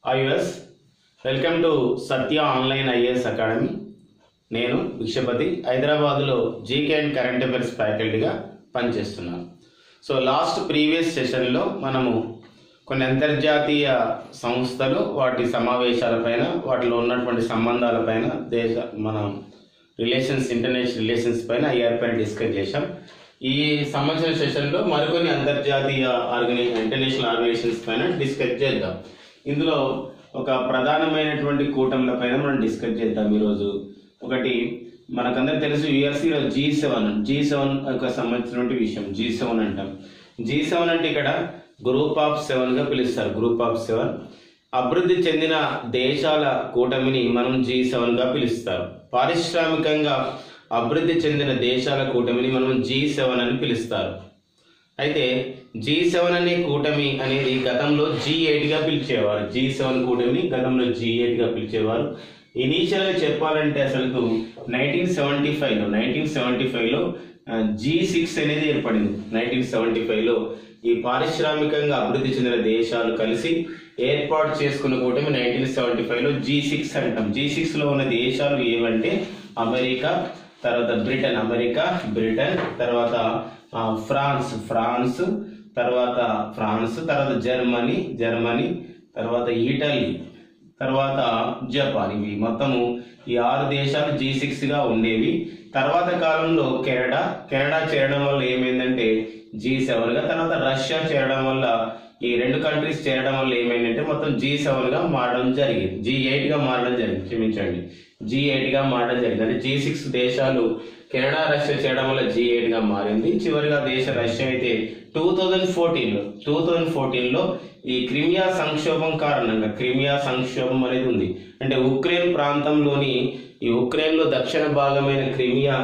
is welcome to Satya online IAS academy నేను భిక్షపతి హైదరాబాద్లో GK and current affairs ఫ్యాకల్టీగా పనిచేస్తున్నాను సో లాస్ట్ ప్రీవియస్ సెషన్లో మనము కొన్ని అంతర్జాతీయ సంస్థలు వాటి సమావేశాలపైన వాటిలో ఉన్నటువంటి సంబంధాలపైన దేశ మన రిలేషన్స్ ఇంటర్నేషనల్ రిలేషన్స్ పైన ఐఆర్ పైన డిస్కస్ చేశాం ఈ సంవత్సరం సెషన్లో మరికొన్ని అంతర్జాతీయ ఆర్గనై ఇంటర్నేషనల్ ఆర్గనైజేషన్స్ పైన డిస్కస్ చేద్దాం ఇందులో ఒక ప్రధానమైనటువంటి కూటముల పైన మనం డిస్కస్ చేద్దాం ఈరోజు ఒకటి మనకందరికి తెలుసు యుఎస్సిలో జీ సెవెన్ జీ సెవెన్ ఒక సంబంధించినటువంటి విషయం జీ సెవెన్ అంటాం జీ సెవెన్ అంటే ఇక్కడ గ్రూప్ ఆఫ్ సెవెన్గా పిలుస్తారు గ్రూప్ ఆఫ్ సెవెన్ అభివృద్ధి చెందిన దేశాల కూటమిని మనం జీ సెవెన్గా పిలుస్తారు పారిశ్రామికంగా అభివృద్ధి చెందిన దేశాల కూటమిని మనం జీ సెవెన్ అని పిలుస్తారు అయితే జీ సెవెన్ అనే కూటమి అనేది గతంలో జీ ఎయిట్గా పిలిచేవారు జీ సెవెన్ కూటమిని గతంలో జీ ఎయిట్గా పిలిచేవారు ఇనీషియల్గా చెప్పాలంటే అసలు నైన్టీన్ సెవెంటీ ఫైవ్లో నైన్టీన్ సెవెంటీ ఫైవ్లో జీ సిక్స్ అనేది ఏర్పడింది నైన్టీన్ సెవెంటీ ఫైవ్లో ఈ పారిశ్రామికంగా అభివృద్ధి చెందిన దేశాలు కలిసి ఏర్పాటు చేసుకున్న కూటమి నైన్టీన్ సెవెంటీ ఫైవ్లో జీ సిక్స్ అంటాం జీ సిక్స్లో ఉన్న దేశాలు ఏవంటే అమెరికా తర్వాత బ్రిటన్ అమెరికా బ్రిటన్ తర్వాత ఆ, ఫ్రాన్స్ ఫ్రాన్స్ తర్వాత ఫ్రాన్స్ తర్వాత జర్మనీ జర్మనీ తర్వాత ఇటలీ తర్వాత జపాన్ ఇవి మొత్తము ఈ ఆరు దేశాలు జీ సిక్స్గా ఉండేవి తర్వాత కాలంలో కెనడా కెనడా చేరడం వల్ల ఏమైందంటే జీ సెవెన్గా తర్వాత రష్యా చేరడం వల్ల ఈ రెండు కంట్రీస్ చేరడం వల్ల ఏమైందంటే మొత్తం జీ సెవెన్గా మారడం జరిగింది జీ ఎయిట్గా మారడం జరిగింది క్షమించండి జీ ఎయిట్గా మారడం జరిగింది అంటే జీ సిక్స్ దేశాలు కెనడా రష్యా చేయడం వల్ల జీ ఎయిట్గా మారింది చివరిగా దేశ రష్యా అయితే టూ థౌజండ్ ఫోర్టీన్లో టూ థౌజండ్ ఫోర్టీన్లో ఈ క్రిమియా సంక్షోభం కారణంగా క్రిమియా సంక్షోభం అనేది ఉంది అంటే ఉక్రెయిన్ ప్రాంతంలోని ఈ ఉక్రెయిన్లో దక్షిణ భాగమైన క్రిమియా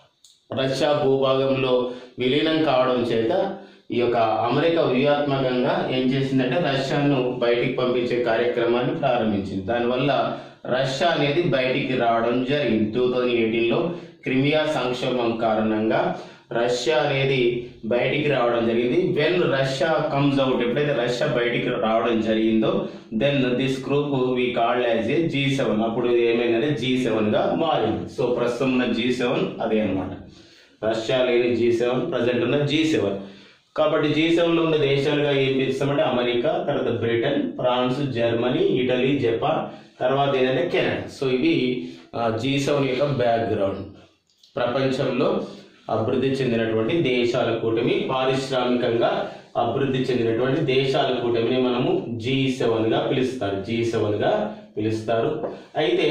రష్యా భూభాగంలో విలీనం కావడం చేత ఈ యొక్క అమెరికా వ్యూహాత్మకంగా ఏం చేసిందంటే రష్యాను బయటికి పంపించే కార్యక్రమాన్ని ప్రారంభించింది దానివల్ల రష్యా అనేది బయటికి రావడం జరిగింది టూ థౌజండ్ ఎయిటీన్లో క్రిమియా సంక్షోభం కారణంగా రష్యా అనేది బయటికి రావడం జరిగింది వెన్ రష్యా కమ్స్ అవుట్ ఎప్పుడైతే రష్యా బయటికి రావడం జరిగిందో then this group we called as a G seven అప్పుడు ఇది ఏమైందంటే జీ సెవెన్గా మారింది సో ప్రస్తుతం ఉన్న జీ సెవెన్ అదే అనమాట రష్యా లేని జీ సెవెన్ ప్రజెంట్ ఉన్న జీ సెవెన్ కాబట్టి జీ సెవెన్లో ఉన్న దేశాలుగా ఏం పిలుస్తామంటే అమెరికా తర్వాత Britain France Germany Italy Japan తర్వాత ఏంటంటే కెనడా సో ఇవి జీ సెవెన్ యొక్క బ్యాక్గ్రౌండ్ ప్రపంచంలో అభివృద్ధి చెందినటువంటి దేశాల కూటమి పారిశ్రామికంగా అభివృద్ధి చెందినటువంటి దేశాల కూటమిని మనము జీ సెవెన్గా పిలుస్తారు జీ సెవెన్గా పిలుస్తారు అయితే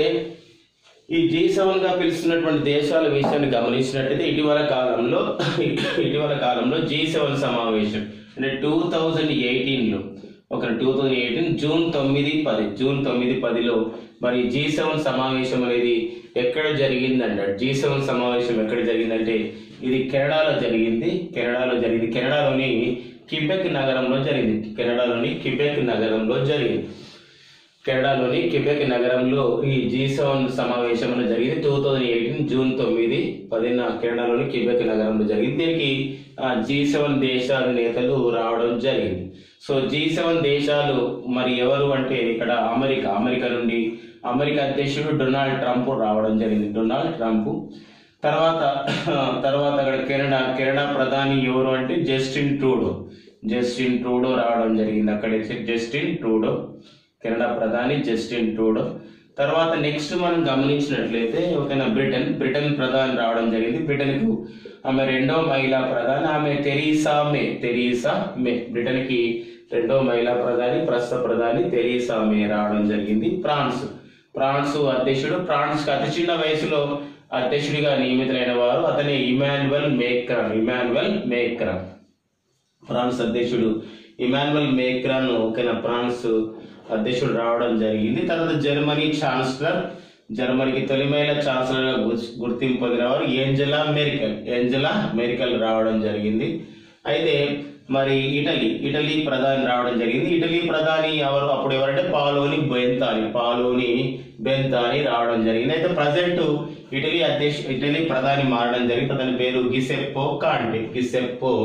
ఈ జీ సెవెన్ గా పిలుస్తున్నటువంటి దేశాల విషయాన్ని గమనించినట్టయితే ఇటీవల కాలంలో ఇటీవల కాలంలో జీ సెవెన్ సమావేశం అంటే టూ థౌజండ్ ఎయిటీన్లో ఒక టూ థౌజండ్ ఎయిటీన్ జూన్ తొమ్మిది పది జూన్ తొమ్మిది పదిలో మరి జీ సెవెన్ సమావేశం అనేది ఎక్కడ జరిగిందంటే జీ సెవెన్ సమావేశం ఎక్కడ జరిగిందంటే ఇది కెనడాలో జరిగింది కెనడాలో జరిగింది కెనడాలోని కిబెక్ నగరంలో జరిగింది కెనడాలోని కిబెక్ నగరంలో జరిగింది కెనడాలోని కిబెక్ నగరంలో ఈ జీ సెవెన్ సమావేశం అనేది జరిగింది టూ థౌజండ్ ఎయిటీన్ జూన్ తొమ్మిది పదిన కెనడాలోని కిబెక్ నగరంలో జరిగింది దీనికి జీ సెవెన్ దేశాల నేతలు రావడం జరిగింది సో జీ సెవెన్ దేశాలు మరి ఎవరు అంటే ఇక్కడ అమెరికా అమెరికా నుండి అమెరికా అధ్యక్షుడు డొనాల్డ్ ట్రంప్ రావడం జరిగింది డొనాల్డ్ ట్రంప్ తర్వాత తర్వాత అక్కడ కెనడా కెనడా ప్రధాని ఎవరు అంటే జస్టిన్ ట్రూడో జస్టిన్ ట్రూడో రావడం జరిగింది అక్కడ జస్టిన్ ట్రూడో కెనడా ప్రధాని జస్టిన్ ట్రూడో తర్వాత నెక్స్ట్ మనం గమనించినట్లయితే ఒకనా బ్రిటన్ బ్రిటన్ ప్రధాని రావడం జరిగింది బ్రిటన్కు ఆమె రెండో మహిళా ప్రధాని ఆమె తెరీసా మే తెరీసా మే బ్రిటన్కి రెండో మహిళా ప్రధాని ప్రస్తుత ప్రధాని తెరీసా మే రావడం జరిగింది ఫ్రాన్స్ ఫ్రాన్స్ అధ్యక్షుడు ఫ్రాన్స్ అతి చిన్న వయసులో అధ్యక్షుడిగా నియమితులైన వారు అతని Emmanuel Macron Emmanuel Macron France అధ్యక్షుడు ఇమాన్యువల్ మేక్రాన్ ఓకేనా ఫ్రాన్స్ అధ్యక్షుడు రావడం జరిగింది తర్వాత జర్మనీ ఛాన్సలర్ జర్మనీకి తొలి మహిళా ఛాన్సలర్గా గు- గుర్తింపు పొందిన వారు ఏంజలా మెరికల్ ఏంజలా మెరికల్ రావడం జరిగింది అయితే మరి ఇటలీ ఇటలీ ప్రధాని రావడం జరిగింది ఇటలీ ప్రధాని ఎవరు అప్పుడు ఎవరంటే పాలోని బెంతాని పాలోని బెంతాని రావడం జరిగింది అయితే ప్రజెంట్ ఇటలీ అధ్యక్ష ఇటలీ ప్రధాని మారడం జరిగింది అతని పేరు గిసెప్పో కాంటే గిసెప్పో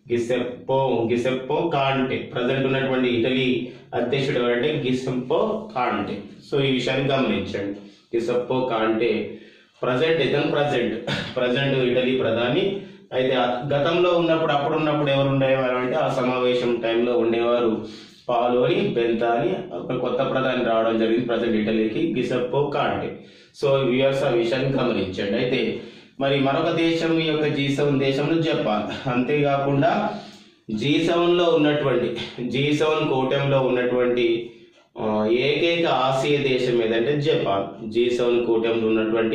గిసెప్పో గిసెప్పో కాంటే ప్రజెంట్ ఉన్నటువంటి ఇటలీ అధ్యక్షుడు ఎవరంటే గిసెప్పో కాంటే సో ఈ విషయాన్ని గమనించండి గిసెప్పో కాంటే ప్రజెంట్ ఇతను ప్రజెంట్ ప్రజెంట్ ఇటలీ ప్రధాని అయితే ఆ గతంలో ఉన్నప్పుడు అప్పుడు ఉన్నప్పుడు ఎవరు ఉండేవారు అంటే ఆ సమావేశం టైంలో ఉండేవారు పాలోని బెంతాని ఒక కొత్త ప్రధాని రావడం జరిగింది ప్రజెంట్ ఇటలీకి గిసెప్పో కాంటే సో వ్యూయర్స్ ఆ విషయాన్ని గమనించండి అయితే మరి మరొక దేశం ఈ యొక్క జీ సెవెన్ దేశంలో జపాన్ అంతేకాకుండా జీ సెవెన్లో ఉన్నటువంటి జీ సెవెన్ కూటమిలో ఉన్నటువంటి ఆ, ఏకైక ఆసియా దేశం ఏదంటే జపాన్ జీ సెవెన్ కూటమిలో ఉన్నటువంటి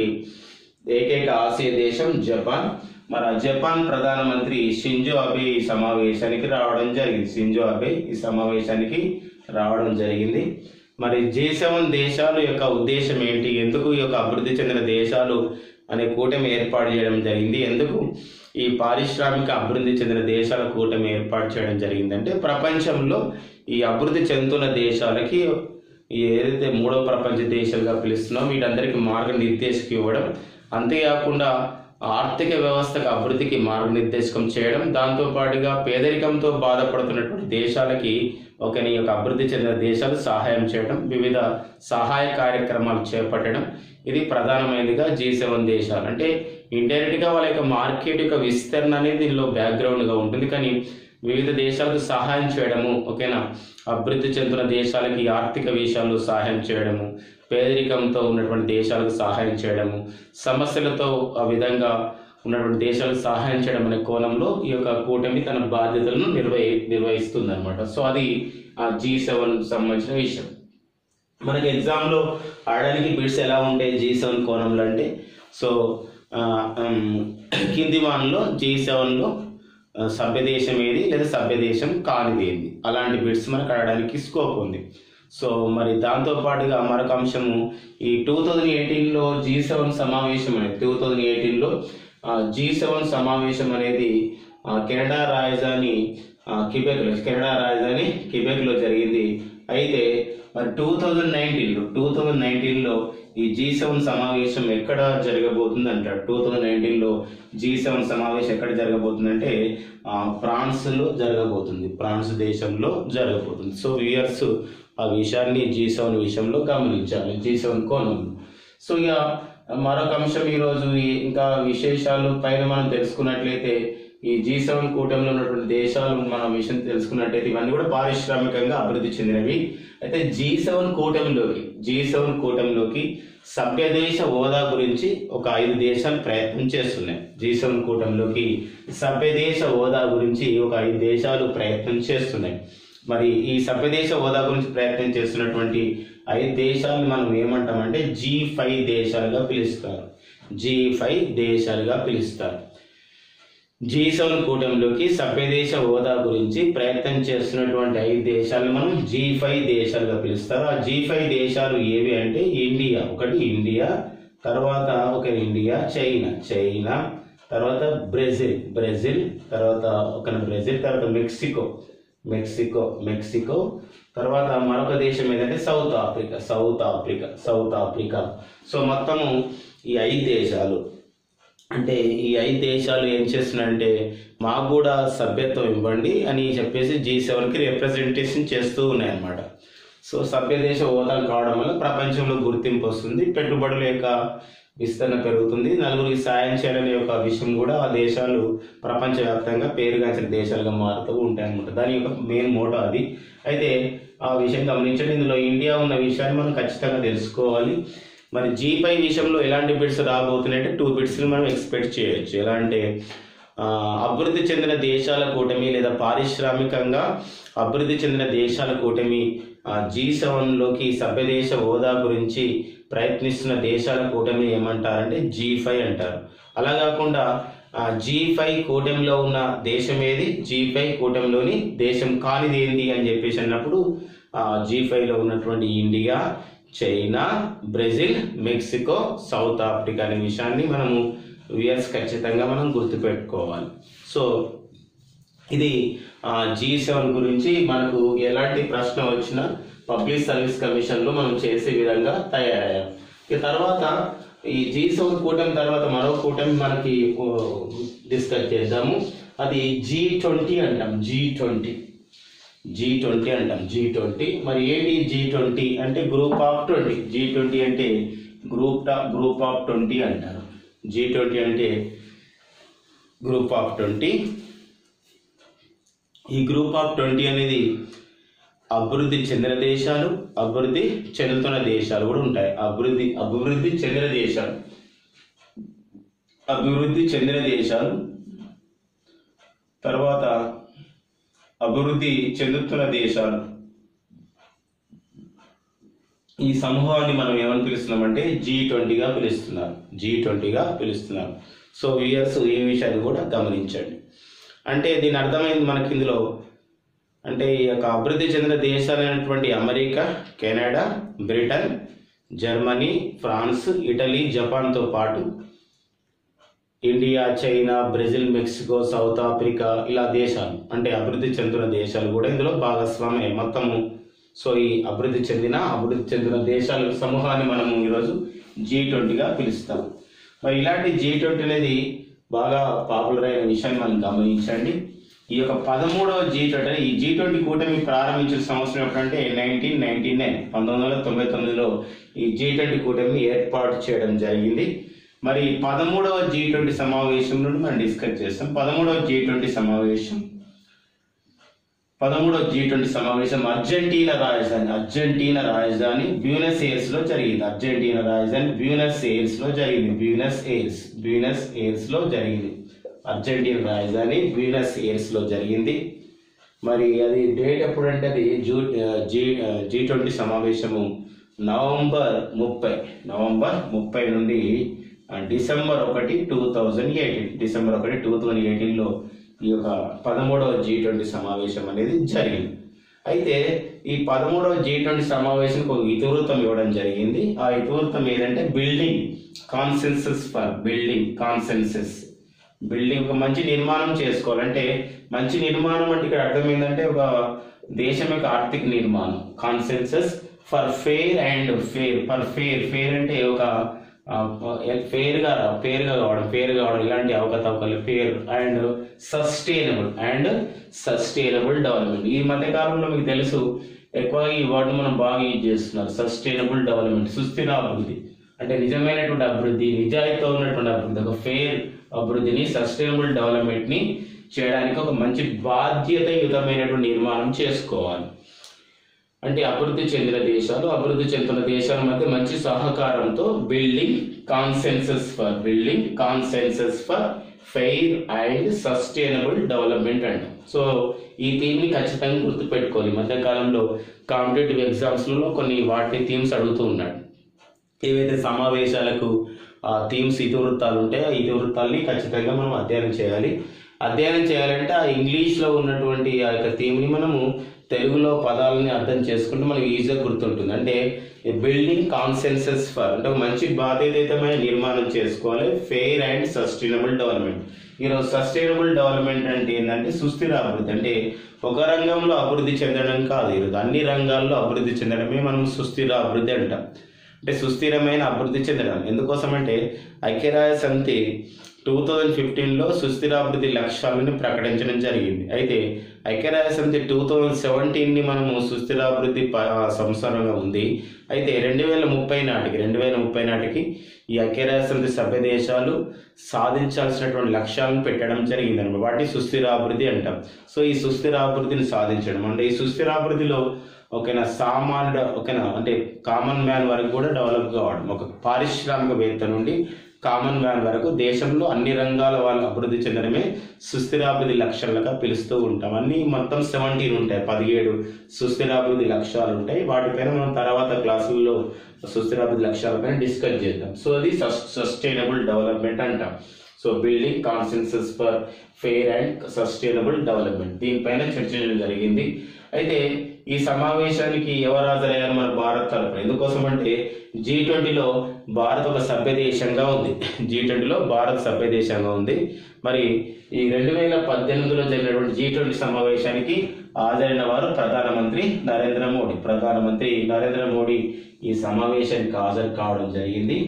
ఏకైక ఆసియా దేశం జపాన్ మరి ఆ జపాన్ ప్రధానమంత్రి షింజో అబే ఈ సమావేశానికి రావడం జరిగింది షింజో అబే ఈ సమావేశానికి రావడం జరిగింది మరి జీ సెవెన్ దేశాల యొక్క ఉద్దేశం ఏంటి ఎందుకు ఈ యొక్క అభివృద్ధి చెందిన దేశాలు అనే కూటమి ఏర్పాటు చేయడం జరిగింది ఎందుకు ఈ పారిశ్రామిక అభివృద్ధి చెందిన దేశాల కూటమి ఏర్పాటు చేయడం జరిగిందంటే ప్రపంచంలో ఈ అభివృద్ధి చెందుతున్న దేశాలకి ఈ ఏదైతే మూడో ప్రపంచ దేశాలుగా పిలుస్తున్నాం వీటందరికీ మార్గనిర్దేశకం ఇవ్వడం అంతేకాకుండా ఆర్థిక వ్యవస్థకు అభివృద్ధికి మార్గనిర్దేశకం చేయడం దాంతో పాటుగా పేదరికంతో బాధపడుతున్నటువంటి దేశాలకి ఒకని యొక్క అభివృద్ధి చెందిన దేశాలు సహాయం చేయడం వివిధ సహాయ కార్యక్రమాలు చేపట్టడం ఇది ప్రధానమైనదిగా జీ సెవెన్ దేశాలు అంటే ఇండైరెక్ట్గా వాళ్ళ యొక్క మార్కెట్ యొక్క విస్తరణ అనేది దీనిలో బ్యాక్గ్రౌండ్గా ఉంటుంది కానీ వివిధ దేశాలకు సహాయం చేయడము ఓకేనా అభివృద్ధి చెందుతున్న దేశాలకి ఆర్థిక విషయాల్లో సహాయం చేయడము పేదరికంతో ఉన్నటువంటి దేశాలకు సహాయం చేయడము సమస్యలతో ఆ విధంగా ఉన్నటువంటి దేశాలకు సహాయం చేయడం అనే కోణంలో ఈ యొక్క కూటమి తన బాధ్యతలను నిర్వహి నిర్వహిస్తుంది అనమాట సో అది ఆ జీ సెవెన్ సంబంధించిన విషయం మనకి ఎగ్జామ్లో ఆడడానికి బిడ్స్ ఎలా ఉంటాయి జీ సెవెన్ కోణంలో అంటే సో ఆ, ఉమ్, కింది వాన్లో జీ సెవెన్లో సభ్యదేశం ఏది లేదా సభ్యదేశం కానిది ఏది అలాంటి బిడ్స్ మనకు ఆడడానికి స్కోప్ ఉంది సో మరి దాంతో పాటుగా మరొక అంశము ఈ టూ థౌజండ్ ఎయిటీన్లో జీ సెవెన్ సమావేశం అనేది టూ థౌజండ్ ఎయిటీన్లో జీ సెవెన్ సమావేశం అనేది ఆ, కెనడా రాజధాని ఆ, కిబెక్లో కెనడా రాజధాని కిబెక్లో జరిగింది అయితే మరి టూ థౌజండ్ నైన్టీన్లో టూ థౌజండ్ నైన్టీన్లో ఈ జీ సెవెన్ సమావేశం ఎక్కడ జరగబోతుంది అంటారు టూ థౌజండ్ నైన్టీన్లో జీ సెవెన్ సమావేశం ఎక్కడ జరగబోతుందంటే ఆ, ఫ్రాన్స్లో జరగబోతుంది ఫ్రాన్స్ దేశంలో జరగబోతుంది సో వ్యూయర్స్ ఆ విషయాన్ని జీ సెవెన్ విషయంలో గమనించాలి జీ సెవెన్ కోణంలో సో ఇక మరొక అంశం ఈరోజు ఈ- ఇంకా విశేషాలు పైన మనం తెలుసుకున్నట్లయితే ఈ జీ సెవెన్ కూటమిలో ఉన్నటువంటి దేశాలు మనం విషయం తెలుసుకున్నట్టయితే ఇవన్నీ కూడా పారిశ్రామికంగా అభివృద్ధి చెందినవి అయితే జీ సెవెన్ కూటమిలోకి జీ సెవెన్ కూటమిలోకి సభ్యదేశ హోదా గురించి ఒక ఐదు దేశాలు ప్రయత్నం చేస్తున్నాయి జీ సెవెన్ కూటమిలోకి సభ్యదేశ హోదా గురించి ఒక ఐదు దేశాలు ప్రయత్నం చేస్తున్నాయి మరి ఈ సభ్యదేశ హోదా గురించి ప్రయత్నం చేస్తున్నటువంటి ఐదు దేశాలు మనం ఏమంటామంటే జీ ఫైవ్ దేశాలుగా పిలుస్తారు జీ ఫైవ్ దేశాలుగా పిలుస్తారు జీ సెవెన్ కూటమిలోకి సభ్యదేశ హోదా గురించి ప్రయత్నం చేస్తున్నటువంటి ఐదు దేశాలను మనం జీ ఫైవ్ దేశాలుగా పిలుస్తారు ఆ జీ ఫైవ్ దేశాలు ఏవి అంటే ఇండియా ఒకటి ఇండియా తర్వాత ఒక ఇండియా చైనా చైనా తర్వాత బ్రెజిల్ బ్రెజిల్ తర్వాత ఒక బ్రెజిల్ తర్వాత మెక్సికో మెక్సికో మెక్సికో తర్వాత మరొక దేశం ఏదంటే south Africa south Africa south Africa so మొత్తము ఈ ఐదు దేశాలు అంటే ఈ ఐదు దేశాలు ఏం చేస్తున్నాయంటే మాకు కూడా సభ్యత్వం ఇవ్వండి అని చెప్పేసి జీ సెవెన్కి రిప్రజెంటేషన్ చేస్తూ ఉన్నాయన్నమాట సో సభ్య దేశ హోదా కావడం వల్ల ప్రపంచంలో గుర్తింపు వస్తుంది పెట్టుబడుల యొక్క విస్తరణ పెరుగుతుంది నలుగురికి సాయం చేయాలనే ఒక విషయం కూడా ఆ దేశాలు ప్రపంచవ్యాప్తంగా పేరుగాంచిన దేశాలుగా మారుతూ ఉంటాయి అన్నమాట దాని యొక్క మెయిన్ మోటో అది అయితే ఆ విషయం గమనించండి ఇందులో ఇండియా ఉన్న విషయాన్ని మనం ఖచ్చితంగా తెలుసుకోవాలి మరి జీ పై విషయంలో ఎలాంటి బిడ్స్ రాబోతున్నాయంటే టూ బిడ్స్ని మనం ఎక్స్పెక్ట్ చేయొచ్చు ఎలా అంటే ఆ, అభివృద్ధి చెందిన దేశాల కూటమి లేదా పారిశ్రామికంగా అభివృద్ధి చెందిన దేశాల కూటమి జీ సెవెన్లోకి సభ్యదేశ హోదా గురించి ప్రయత్నిస్తున్న దేశాల కూటమి ఏమంటారంటే జీ ఫైవ్ అంటారు అలా కాకుండా జీ ఫైవ్ కూటమిలో ఉన్న దేశం ఏది జీ ఫైవ్ కూటమిలోని దేశం కానిది ఏంటి అని చెప్పేసి అన్నప్పుడు జీ ఫైవ్లో ఉన్నటువంటి India China Brazil Mexico south Africa అనే విషయాన్ని మనము వియర్స్ ఖచ్చితంగా మనం గుర్తుపెట్టుకోవాలి సో ఇది జీ సెవెన్ గురించి మనకు ఎలాంటి ప్రశ్న వచ్చినా పబ్లిక్ సర్వీస్ కమిషన్లో మనం చేసే విధంగా తయారయ్యాం ఇక తర్వాత ఈ జీ సెవెన్ కూటమి తర్వాత మరో కూటమి మనకి డిస్కస్ చేద్దాము అది జీ ట్వంటీ అంటాం జీ ట్వంటీ జీ ట్వంటీ అంటాం జీ ట్వంటీ మరి ఏంటి జీ ట్వంటీ అంటే group of twenty G twenty అంటే గ్రూప్ గ్రూప్ ఆఫ్ ట్వంటీ అంటారు జీ ట్వంటీ అంటే గ్రూప్ ఆఫ్ ట్వంటీ ఈ గ్రూప్ ఆఫ్ ట్వంటీ అనేది అభివృద్ధి చెందిన దేశాలు అభివృద్ధి చెందుతున్న దేశాలు కూడా ఉంటాయి అభివృద్ధి అభివృద్ధి చెందిన దేశాలు అభివృద్ధి చెందిన దేశాలు తర్వాత అభివృద్ధి చెందుతున్న దేశాలు ఈ సమూహాన్ని మనం ఏమని పిలుస్తున్నామంటే జీ ట్వంటీగా పిలుస్తున్నారు జీ ట్వంటీగా పిలుస్తున్నారు సో వ్యూయర్స్ ఈ విషయాన్ని కూడా గమనించండి అంటే దీని అర్థమైంది మనకి ఇందులో అంటే ఈ యొక్క అభివృద్ధి చెందిన దేశాలైనటువంటి America Canada Britain Germany France Italy జపాన్తో పాటు India China Brazil Mexico south Africa ఇలా దేశాలు అంటే అభివృద్ధి చెందుతున్న దేశాలు కూడా ఇందులో భాగస్వామ్యం మొత్తము సో ఈ అభివృద్ధి చెందిన అభివృద్ధి చెందిన దేశాల సమూహాన్ని మనము ఈరోజు జీ ట్వంటీగా పిలుస్తాం మరి ఇలాంటి జీ ట్వంటీ అనేది బాగా పాపులర్ అయిన విషయాన్ని మనం గమనించండి ఈ యొక్క పదమూడవ జీ ట్వంటీ ఈ జీ ట్వంటీ కూటమి ప్రారంభించిన సంవత్సరం ఎప్పుడంటే నైన్టీన్ నైన్టీ నైన్ పంతొమ్మిది వందల తొంభై తొమ్మిదిలో ఈ జీ ట్వంటీ కూటమి ఏర్పాటు చేయడం జరిగింది మరి పదమూడవ జీ ట్వంటీ సమావేశం నుండి మనం డిస్కస్ చేస్తాం పదమూడవ జీ ట్వంటీ సమావేశం పదమూడవ జీ ట్వంటీ సమావేశం అర్జెంటీనా రాజధాని అర్జెంటీనా రాజధాని బ్యూనస్ ఎయిర్స్ లో జరిగింది అర్జెంటీనా రాజధాని బ్యూనస్ ఎయిర్స్ లో జరిగింది బ్యూనస్ ఎయిర్స్ బ్యూనస్ ఎయిర్స్ లో జరిగింది అర్జెంటీనా రాజధాని బ్యూనస్ ఎయిర్స్ లో జరిగింది మరి అది డేట్ ఎప్పుడంటే అది జూ జీ జీ ట్వంటీ సమావేశము నవంబర్ ముప్పై నవంబర్ ముప్పై నుండి ఆ, డిసెంబర్ ఒకటి టూ థౌజండ్ ఎయిటీన్ డిసెంబర్ ఒకటి టూ థౌజండ్ ఎయిటీన్లో ఈ యొక్క పదమూడవ జీ ట్వంటీ సమావేశం అనేది జరిగింది అయితే ఈ పదమూడవ జీ ట్వంటీ సమావేశానికి ఒక ఇతివృత్తం ఇవ్వడం జరిగింది ఆ ఇతివృత్తం ఏదంటే building consensus for building consensus building ఒక మంచి నిర్మాణం చేసుకోవాలంటే మంచి నిర్మాణం అంటే ఇక్కడ అర్థం ఏంటంటే ఒక దేశం యొక్క ఆర్థిక నిర్మాణం consensus for fair and fare for fare fare అంటే ఒక ఫేర్గా ఫేర్గా కావడం ఫేర్ కావడం ఇలాంటి అవకతవకలు fair and sustainable and sustainable development ఈ మధ్య కాలంలో మీకు తెలుసు ఎక్కువగా ఈ వర్డ్ మనం బాగా యూజ్ చేస్తున్నారు సస్టైనబుల్ డెవలప్మెంట్ సుస్థిర అభివృద్ధి అంటే నిజమైనటువంటి అభివృద్ధి నిజాయితీతో ఉన్నటువంటి అభివృద్ధి ఒక ఫెయిర్ అభివృద్ధిని సస్టైనబుల్ డెవలప్మెంట్ ని చేయడానికి ఒక మంచి బాధ్యతయుతమైనటువంటి నిర్మాణం చేసుకోవాలి అంటే అభివృద్ధి చెందిన దేశాలు అభివృద్ధి చెందుతున్న దేశాల మధ్య మంచి సహకారంతో building consensus for building consensus for fair and sustainable development అంట సో ఈ థీమ్ ని ఖచ్చితంగా గుర్తుపెట్టుకోవాలి ఈ మధ్య కాలంలో కాంపిటేటివ్ ఎగ్జామ్స్ లలో కొన్ని వాటిని థీమ్స్ అడుగుతూ ఉన్నాడు ఏవైతే సమావేశాలకు ఆ థీమ్స్ ఇతివృత్తాలు ఉంటాయో ఆ ఇతివృత్తాల్ని ఖచ్చితంగా మనం అధ్యయనం చేయాలి అధ్యయనం చేయాలంటే ఆ ఇంగ్లీష్లో ఉన్నటువంటి ఆ యొక్క థీమ్ని మనము తెలుగులో పదాలని అర్థం చేసుకుంటే మనకి ఈజీగా గుర్తుంటుంది అంటే బిల్డింగ్ కాన్సెన్సస్ ఫర్ అంటే ఒక మంచి బాధ్యతయుతమైన నిర్మాణం చేసుకోవాలి ఫెయిర్ అండ్ సస్టైనబుల్ డెవలప్మెంట్ ఈరోజు సస్టైనబుల్ డెవలప్మెంట్ అంటే ఏంటంటే సుస్థిర అభివృద్ధి అంటే ఒక రంగంలో అభివృద్ధి చెందడం కాదు ఈరోజు అన్ని రంగాల్లో అభివృద్ధి చెందడమే మనం సుస్థిర అభివృద్ధి అంటాం అంటే సుస్థిరమైన అభివృద్ధి చెందడం ఎందుకోసం అంటే ఐక్యరాజ్య సమితి టూ థౌజండ్ ఫిఫ్టీన్లో సుస్థిరాభివృద్ధి లక్ష్యాలను ప్రకటించడం జరిగింది అయితే ఐక్యరాజ్య సమితి టూ థౌజండ్ సెవెంటీన్ని మనము సుస్థిరాభివృద్ధి ప- ఆ, సంవత్సరంగా ఉంది అయితే రెండు వేల ముప్పై నాటికి రెండు వేల ముప్పై నాటికి ఈ ఐక్యరాజ్య సమితి సభ్య దేశాలు సాధించాల్సినటువంటి లక్ష్యాలను పెట్టడం జరిగింది అనమాట వాటిని సుస్థిరాభివృద్ధి అంటాం సో ఈ సుస్థిరాభివృద్ధిని సాధించడం అంటే ఈ సుస్థిరాభివృద్ధిలో ఓకేనా సామాన్యుడు ఓకేనా అంటే కామన్ మ్యాన్ వరకు కూడా డెవలప్ కావడం ఒక పారిశ్రామికవేత్త నుండి కామన్ మ్యాన్ వరకు దేశంలో అన్ని రంగాల వాళ్ళు అభివృద్ధి చెందడమే సుస్థిరాభివృద్ధి లక్ష్యాలుగా పిలుస్తూ ఉంటాం అన్ని మొత్తం సెవెంటీన్ ఉంటాయి పదిహేడు సుస్థిరాభివృద్ధి లక్ష్యాలు ఉంటాయి వాటిపైన మనం తర్వాత క్లాసుల్లో సుస్థిరాభివృద్ధి లక్ష్యాలపైన డిస్కస్ చేద్దాం సో అది సస్టైనబుల్ డెవలప్మెంట్ అంటాం so building consensus for fair and sustainable development దీనిపైన చర్చించడం జరిగింది అయితే ఈ సమావేశానికి ఎవరు హాజరయ్యారు మన భారత్ తరఫున ఎందుకోసం అంటే జీ ట్వంటీలో భారత్ ఒక సభ్య దేశంగా ఉంది జీ ట్వంటీలో భారత్ సభ్య దేశంగా ఉంది మరి ఈ రెండు వేల పద్దెనిమిదిలో జరిగినటువంటి జీ ట్వంటీ సమావేశానికి హాజరైన వారు ప్రధానమంత్రి నరేంద్ర మోడీ ప్రధానమంత్రి నరేంద్ర మోడీ ఈ సమావేశానికి హాజరు కావడం జరిగింది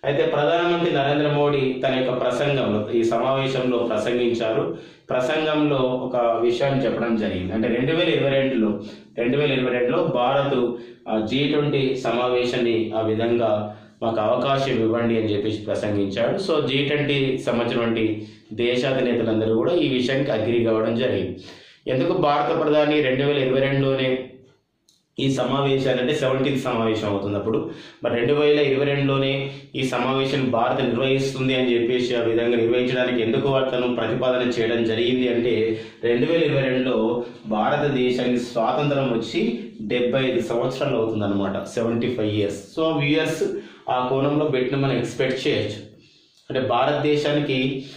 అయితే ప్రధానమంత్రి నరేంద్ర మోడీ తన యొక్క ప్రసంగంలో ఈ సమావేశంలో ప్రసంగించారు ప్రసంగంలో ఒక విషయాన్ని చెప్పడం జరిగింది అంటే రెండు వేల ఇరవై రెండులో రెండు వేల ఇరవై రెండులో భారత్ జీ ట్వంటీ సమావేశాన్ని ఆ విధంగా మాకు అవకాశం ఇవ్వండి అని చెప్పేసి ప్రసంగించాడు సో జీ ట్వంటీ సంబంధించినటువంటి దేశాధినేతలందరూ కూడా ఈ విషయానికి అగ్రి కావడం జరిగింది ఎందుకు భారత ప్రధాని రెండు వేల ఇరవై రెండులోనే ఈ సమావేశాలు అంటే సెవెంటీన్త్ సమావేశం అవుతుంది అప్పుడు మరి రెండు వేల ఇరవై రెండులోనే ఈ సమావేశం భారత్ నిర్వహిస్తుంది అని చెప్పేసి ఆ విధంగా నిర్వహించడానికి ఎందుకు అతను ప్రతిపాదన చేయడం జరిగింది అంటే రెండు వేల ఇరవై రెండులో భారతదేశానికి స్వాతంత్రం వచ్చి డెబ్బై ఐదు సంవత్సరాలు అవుతుంది అనమాట seventy five years so years ఆ కోణంలో పెట్టిన మనం ఎక్స్పెక్ట్ చేయొచ్చు అంటే భారతదేశానికి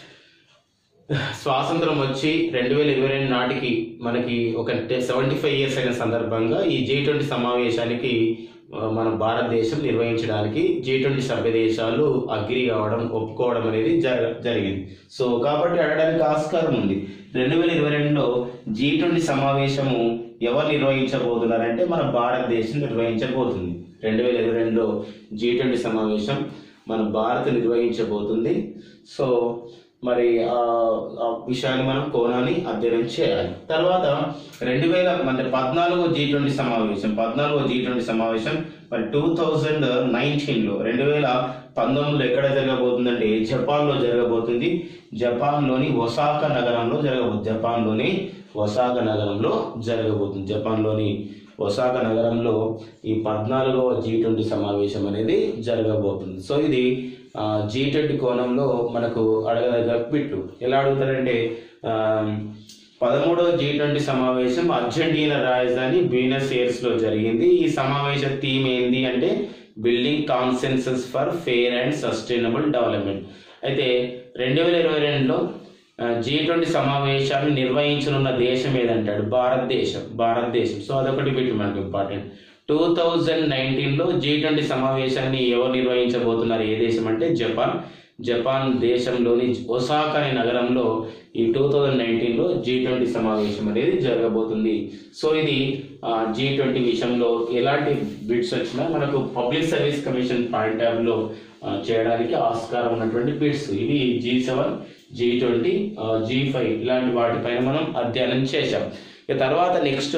స్వాతంత్రం వచ్చి రెండు వేల ఇరవై రెండు నాటికి మనకి ఒక సెవెంటీ ఫైవ్ ఇయర్స్ అయిన సందర్భంగా ఈ జీ ట్వంటీ సమావేశానికి ఆ, మన భారతదేశం నిర్వహించడానికి జీ ట్వంటీ సభ్య దేశాలు అగ్రి కావడం ఒప్పుకోవడం అనేది జర జరిగింది సో కాబట్టి అడగడానికి ఆస్కారం ఉంది రెండు వేల ఇరవై రెండులో జీ ట్వంటీ సమావేశము ఎవరు నిర్వహించబోతున్నారంటే మన భారతదేశం నిర్వహించబోతుంది రెండు వేల ఇరవై రెండులో జీ ట్వంటీ సమావేశం మన భారత్ నిర్వహించబోతుంది సో మరి ఆ ఆ విషయాన్ని మనం కోణాన్ని అధ్యయనం చేయాలి తర్వాత రెండు వేల అంటే పద్నాలుగో జీ ట్వంటీ సమావేశం పద్నాలుగో జీ ట్వంటీ సమావేశం మరి టూ థౌజండ్ నైన్టీన్లో రెండు వేల పంతొమ్మిదిలో ఎక్కడ జరగబోతుందంటే జపాన్లో జరగబోతుంది జపాన్లోని ఒసాకా నగరంలో జరగబోతుంది జపాన్లోని ఒసాకా నగరంలో జరగబోతుంది జపాన్లోని ఒసాకా నగరంలో ఈ పద్నాలుగవ జీ ట్వంటీ సమావేశం అనేది జరగబోతుంది సో ఇది జీ ట్వంటీ కోణంలో మనకు అడగదగ్గ బిట్టు ఎలా అడుగుతారంటే ఆ, పదమూడవ జీ ట్వంటీ సమావేశం అర్జెంటీనా రాజధాని బ్యూనస్ ఎయిర్స్ లో జరిగింది ఈ సమావేశ థీమ్ ఏంది అంటే building consensus for fair and sustainable development అయితే రెండు వేల ఇరవై రెండులో జీ ట్వంటీ సమావేశాన్ని నిర్వహించనున్న దేశం ఏదంటాడు భారతదేశం భారతదేశం సో అదొకటి బిట్ మనకు ఇంపార్టెంట్ టూ థౌజండ్ నైన్టీన్లో జీ ట్వంటీ సమావేశాన్ని ఎవరు నిర్వహించబోతున్నారు ఏ దేశం అంటే జపాన్ జపాన్ దేశంలోని ఒసాకా అనే నగరంలో ఈ టూ థౌజండ్ నైన్టీన్లో జీ ట్వంటీ సమావేశం అనేది జరగబోతుంది సో ఇది జీ ట్వంటీ విషయంలో ఎలాంటి బిట్స్ వచ్చినా మనకు public service commission point of లో ఆ, చేయడానికి ఆస్కారం ఉన్నటువంటి బిట్స్ ఇవి G seven G twenty G five ఇలాంటి వాటిపైన మనం అధ్యయనం చేశాం ఇక తర్వాత నెక్స్ట్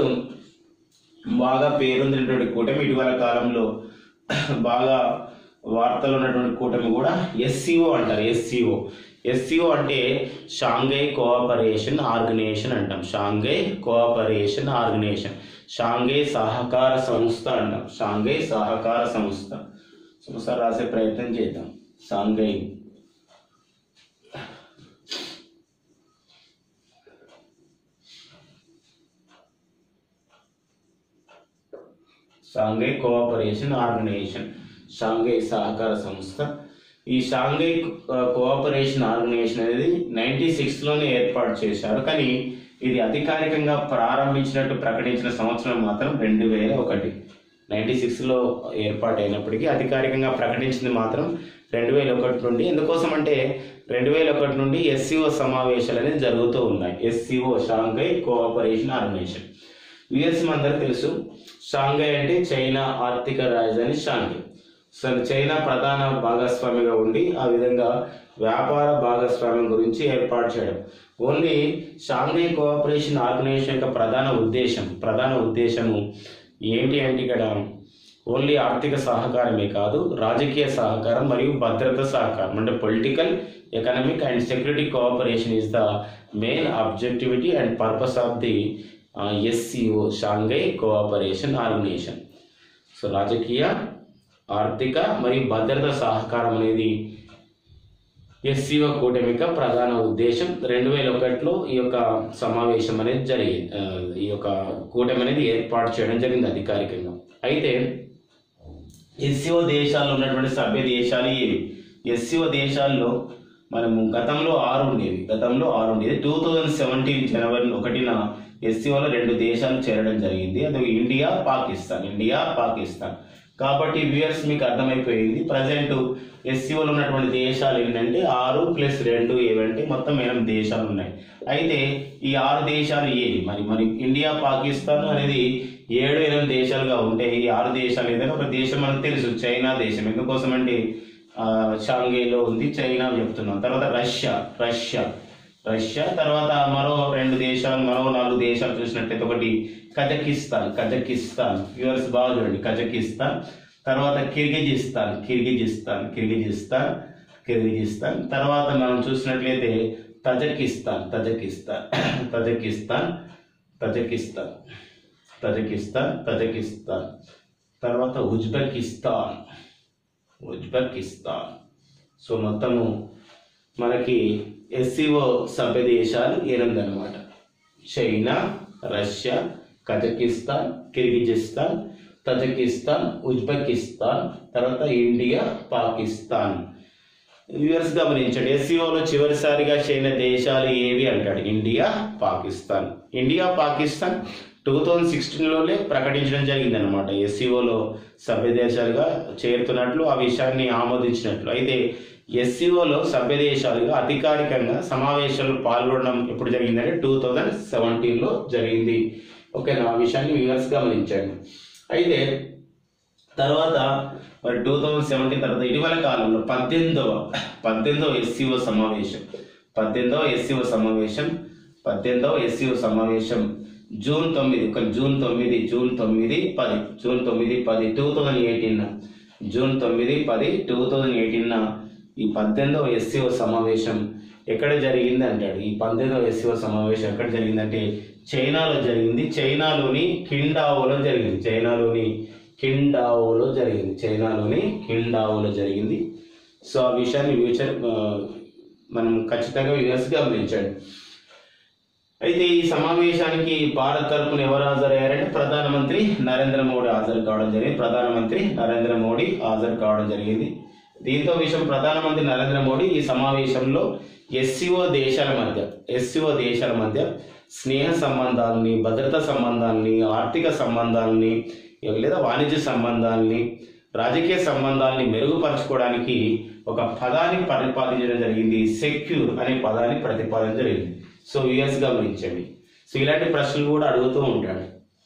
బాగా పేరొందినటువంటి కూటమి ఇటీవల కాలంలో బాగా వార్తలు ఉన్నటువంటి కూటమి కూడా ఎస్సీఓ అంటారు ఎస్సీఓ ఎస్సీఓ అంటే షాంఘై కోఆపరేషన్ ఆర్గనైజేషన్ అంటాం షాంఘై కోఆపరేషన్ ఆర్గనైజేషన్ షాంఘై సహకార సంస్థ అంటాం షాంఘై సహకార సంస్థ సో ఒకసారి రాసే ప్రయత్నం చేద్దాం Shanghai Shanghai cooperation organization Shanghai సహకార సంస్థ ఈ షాంఘై కో- కోఆపరేషన్ ఆర్గనైజేషన్ అనేది నైన్టీ సిక్స్లోనే ఏర్పాటు చేశారు కానీ ఇది అధికారికంగా ప్రారంభించినట్టు ప్రకటించిన సంవత్సరం మాత్రం రెండు వేల ఒకటి నైన్టీ సిక్స్లో ఏర్పాటు అయినప్పటికీ అధికారికంగా ప్రకటించింది మాత్రం రెండు వేల ఒకటి నుండి ఎందుకోసం అంటే రెండు వేల ఒకటి నుండి ఎస్సీఓ సమావేశాలు అనేది జరుగుతూ ఉన్నాయి ఎస్సీఓ షాంఘై కోఆపరేషన్ ఆర్గనైజేషన్ యుఎస్ మనందరూ తెలుసు షాంఘై అంటే చైనా ఆర్థిక రాజధాని షాంఘై సో చైనా ప్రధాన భాగస్వామిగా ఉండి ఆ విధంగా వ్యాపార భాగస్వామ్యం గురించి ఏర్పాటు చేయడం ఓన్లీ షాంఘై కోఆపరేషన్ ఆర్గనైజేషన్ యొక్క ప్రధాన ఉద్దేశం ప్రధాన ఉద్దేశము ఏంటి అంటే ఇక్కడ ఓన్లీ ఆర్థిక సహకారమే కాదు రాజకీయ సహకారం మరియు భద్రత సహకారం అంటే political economic and security cooperation is the main objectivity and purpose of the SCO Shanghai cooperation organization so రాజకీయ ఆర్థిక మరియు భద్రత సహకారం అనేది ఎస్సీఓ కూటమి యొక్క ప్రధాన ఉద్దేశం రెండు వేల ఒకటిలో ఈ యొక్క సమావేశం అనేది జరిగింది ఆ, ఈ యొక్క కూటమి అనేది ఏర్పాటు చేయడం జరిగింది అధికారికంగా అయితే ఎస్సీఓ దేశాల్లో ఉన్నటువంటి సభ్య దేశాలు ఏవి ఎస్సీఓ దేశాల్లో మనము గతంలో ఆరు ఉండేవి గతంలో ఆరు ఉండేది టూ థౌజండ్ సెవెంటీన్ జనవరి ఒకటిన ఎస్సీఓలో రెండు దేశాలు చేరడం జరిగింది అది ఇండియా పాకిస్తాన్ ఇండియా పాకిస్తాన్ కాబట్టి వ్యూయర్స్ మీకు అర్థమైపోయింది ప్రజెంట్ ఎస్సీఓలో ఉన్నటువంటి దేశాలు ఏంటంటే ఆరు ప్లస్ రెండు ఏవంటే మొత్తం ఎనిమిది దేశాలు ఉన్నాయి అయితే ఈ ఆరు దేశాలు ఏవి మరి మరి ఇండియా పాకిస్తాన్ అనేది ఏడు ఎనిమిది దేశాలుగా ఉంటే ఈ ఆరు దేశాలు ఏదైనా ఒక దేశం మనకు తెలుసు చైనా దేశం ఎందుకోసం అంటే ఆ, షాంఘైలో ఉంది చైనా చెప్తున్నాం తర్వాత రష్యా రష్యా రష్యా తర్వాత మరో రెండు దేశాలు మరో నాలుగు దేశాలు చూసినట్టయితే ఒకటి కజకిస్తాన్ కజకిస్తాన్ యుఎస్ బాగా చూడండి కజకిస్తాన్ తర్వాత కిర్గిజిస్తాన్ కిర్గిజిస్తాన్ కిర్గిజిస్తాన్ కిర్గిజిస్తాన్ తర్వాత మనం చూసినట్లయితే Tajikistan Tajikistan Tajikistan Tajikistan Tajikistan Tajikistan తర్వాత ఉజ్బెకిస్తాన్ ఉజ్బెకిస్తాన్ సో మొత్తము మనకి ఎస్సీఓ సభ్య దేశాలు ఎనిమిది అనమాట China Russia Kazakhstan Kyrgyzstan Tajikistan Uzbekistan తర్వాత ఇండియా పాకిస్తాన్ వ్యూవర్స్ గమనించండి ఎస్సీఓలో చివరిసారిగా చేరిన దేశాలు ఏవి అంటాడు India Pakistan India Pakistan two thousand సిక్స్టీన్లోనే ప్రకటించడం జరిగింది అనమాట ఎస్సీఓలో సభ్య దేశాలుగా చేరుతున్నట్లు ఆ విషయాన్ని ఆమోదించినట్లు అయితే ఎస్సీఓలో సభ్య దేశాలుగా అధికారికంగా సమావేశాల్లో పాల్గొనడం ఎప్పుడు జరిగిందంటే టూ థౌజండ్ సెవెంటీన్లో జరిగింది ఓకేనా ఆ విషయాన్ని వ్యూవర్స్ గమనించండి అయితే తర్వాత మరి టూ థౌజండ్ సెవెంటీన్ తర్వాత ఇటీవల కాలంలో పద్దెనిమిదవ పద్దెనిమిదవ ఎస్సీఓ సమావేశం పద్దెనిమిదవ ఎస్సీఓ సమావేశం పద్దెనిమిదవ ఎస్సీఓ సమావేశం జూన్ తొమ్మిది ఒక జూన్ తొమ్మిది జూన్ తొమ్మిది పది జూన్ తొమ్మిది పది టూ థౌజండ్ ఎయిటీన్ జూన్ తొమ్మిది పది టూ థౌజండ్ ఎయిటీన్ ఈ పద్దెనిమిదవ ఎస్సీఓ సమావేశం ఎక్కడ జరిగింది అంటాడు ఈ పద్దెనిమిదవ ఎస్సీఓ సమావేశం ఎక్కడ జరిగిందంటే చైనాలో జరిగింది చైనాలోని కిండావోలో జరిగింది చైనాలోని కిండావోలో జరిగింది చైనాలోని కిండావోలో జరిగింది సో ఆ విషయాన్ని ఫ్యూచర్ మనం ఖచ్చితంగా యుఎస్ గమనించండి అయితే ఈ సమావేశానికి భారత్ తరపున ఎవరు హాజరయ్యారంటే ప్రధానమంత్రి నరేంద్ర మోడీ హాజరు కావడం జరిగింది ప్రధానమంత్రి నరేంద్ర మోడీ హాజరు కావడం జరిగింది దీంతో విషయం ప్రధానమంత్రి నరేంద్ర మోడీ ఈ సమావేశంలో ఎస్సీఓ దేశాల మధ్య ఎస్సీఓ దేశాల మధ్య స్నేహ సంబంధాలని భద్రతా సంబంధాలని ఆర్థిక సంబంధాలని లేదా వాణిజ్య సంబంధాలని రాజకీయ సంబంధాలని మెరుగుపరచుకోవడానికి ఒక పదాన్ని ప్రతిపాదించడం జరిగింది సెక్యూర్ అనే పదాన్ని ప్రతిపాదించడం జరిగింది సో యుఎస్ గమనించండి సో ఇలాంటి ప్రశ్నలు కూడా అడుగుతూ ఉంటాడు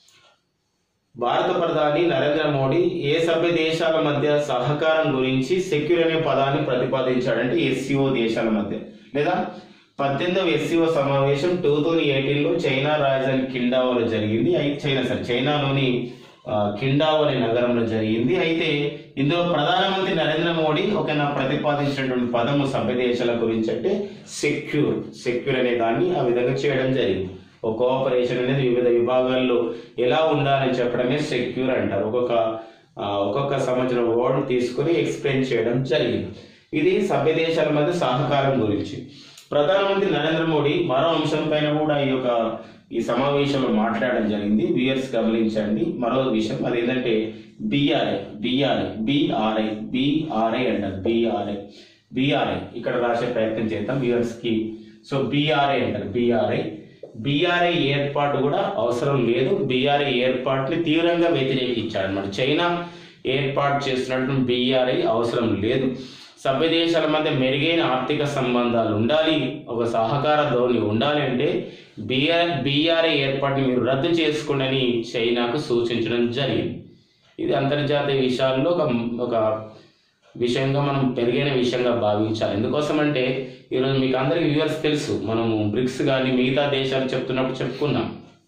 భారత ప్రధాని నరేంద్ర మోడీ ఏ సభ్య దేశాల మధ్య సహకారం గురించి సెక్యూర్ అనే పదాన్ని ప్రతిపాదించాడంటే ఎస్సీఓ దేశాల మధ్య లేదా పద్దెనిమిదవ ఎస్సీఓ సమావేశం టూ థౌజండ్ ఎయిటీన్లో చైనా రాజధాని కిండావోలో జరిగింది అయితే చైనా సార్ చైనాలోని ఆ, కిండావో అనే నగరంలో జరిగింది అయితే ఇందులో ప్రధానమంత్రి నరేంద్ర మోడీ ఒక నా ప్రతిపాదించినటువంటి పదము సభ్య దేశాల గురించి అంటే సెక్యూర్ సెక్యూర్ అనే దాన్ని ఆ విధంగా చేయడం జరిగింది ఒక కోఆపరేషన్ అనేది వివిధ విభాగాల్లో ఎలా ఉండాలని చెప్పడమే సెక్యూర్ అంటారు ఒక్కొక్క ఆ, ఒక్కొక్క సంవత్సరం వర్డ్ తీసుకొని ఎక్స్ప్లెయిన్ చేయడం జరిగింది ఇది సభ్య దేశాల మధ్య సహకారం గురించి ప్రధానమంత్రి నరేంద్ర మోడీ మరో అంశం పైన కూడా ఈ యొక్క ఈ సమావేశంలో మాట్లాడడం జరిగింది వ్యూయర్స్ గమనించండి మరో విషయం అది ఏంటంటే బిఆర్ఐ బిఆర్ఐ బిఆర్ఐ బిఆర్ఐ అంటారు బిఆర్ఐ బిఆర్ఐ ఇక్కడ రాసే ప్రయత్నం చేద్దాం వ్యూయర్స్ కి సో బిఆర్ఐ అంటారు బిఆర్ఐ బిఆర్ఐ ఏర్పాటు కూడా అవసరం లేదు బిఆర్ఐ ఏర్పాటుని తీవ్రంగా వ్యతిరేకించాడు అనమాట చైనా ఏర్పాటు చేస్తున్నటువంటి బిఆర్ఐ అవసరం లేదు సభ్య దేశాల మధ్య మెరుగైన ఆర్థిక సంబంధాలు ఉండాలి ఒక సహకార ధోరణి ఉండాలి అంటే బిఆర్ బిఆర్ఐ ఏర్పాటుని మీరు రద్దు చేసుకోండి అని చైనాకు సూచించడం జరిగింది ఇది అంతర్జాతీయ విషయాల్లో ఒక ఒక విషయంగా మనం పెరిగిన విషయంగా భావించాలి ఎందుకోసం అంటే ఈరోజు మీకు అందరికి వ్యూవర్స్ తెలుసు మనము బ్రిక్స్ కానీ మిగతా దేశాలు చెప్తున్నప్పుడు చెప్పుకున్నాం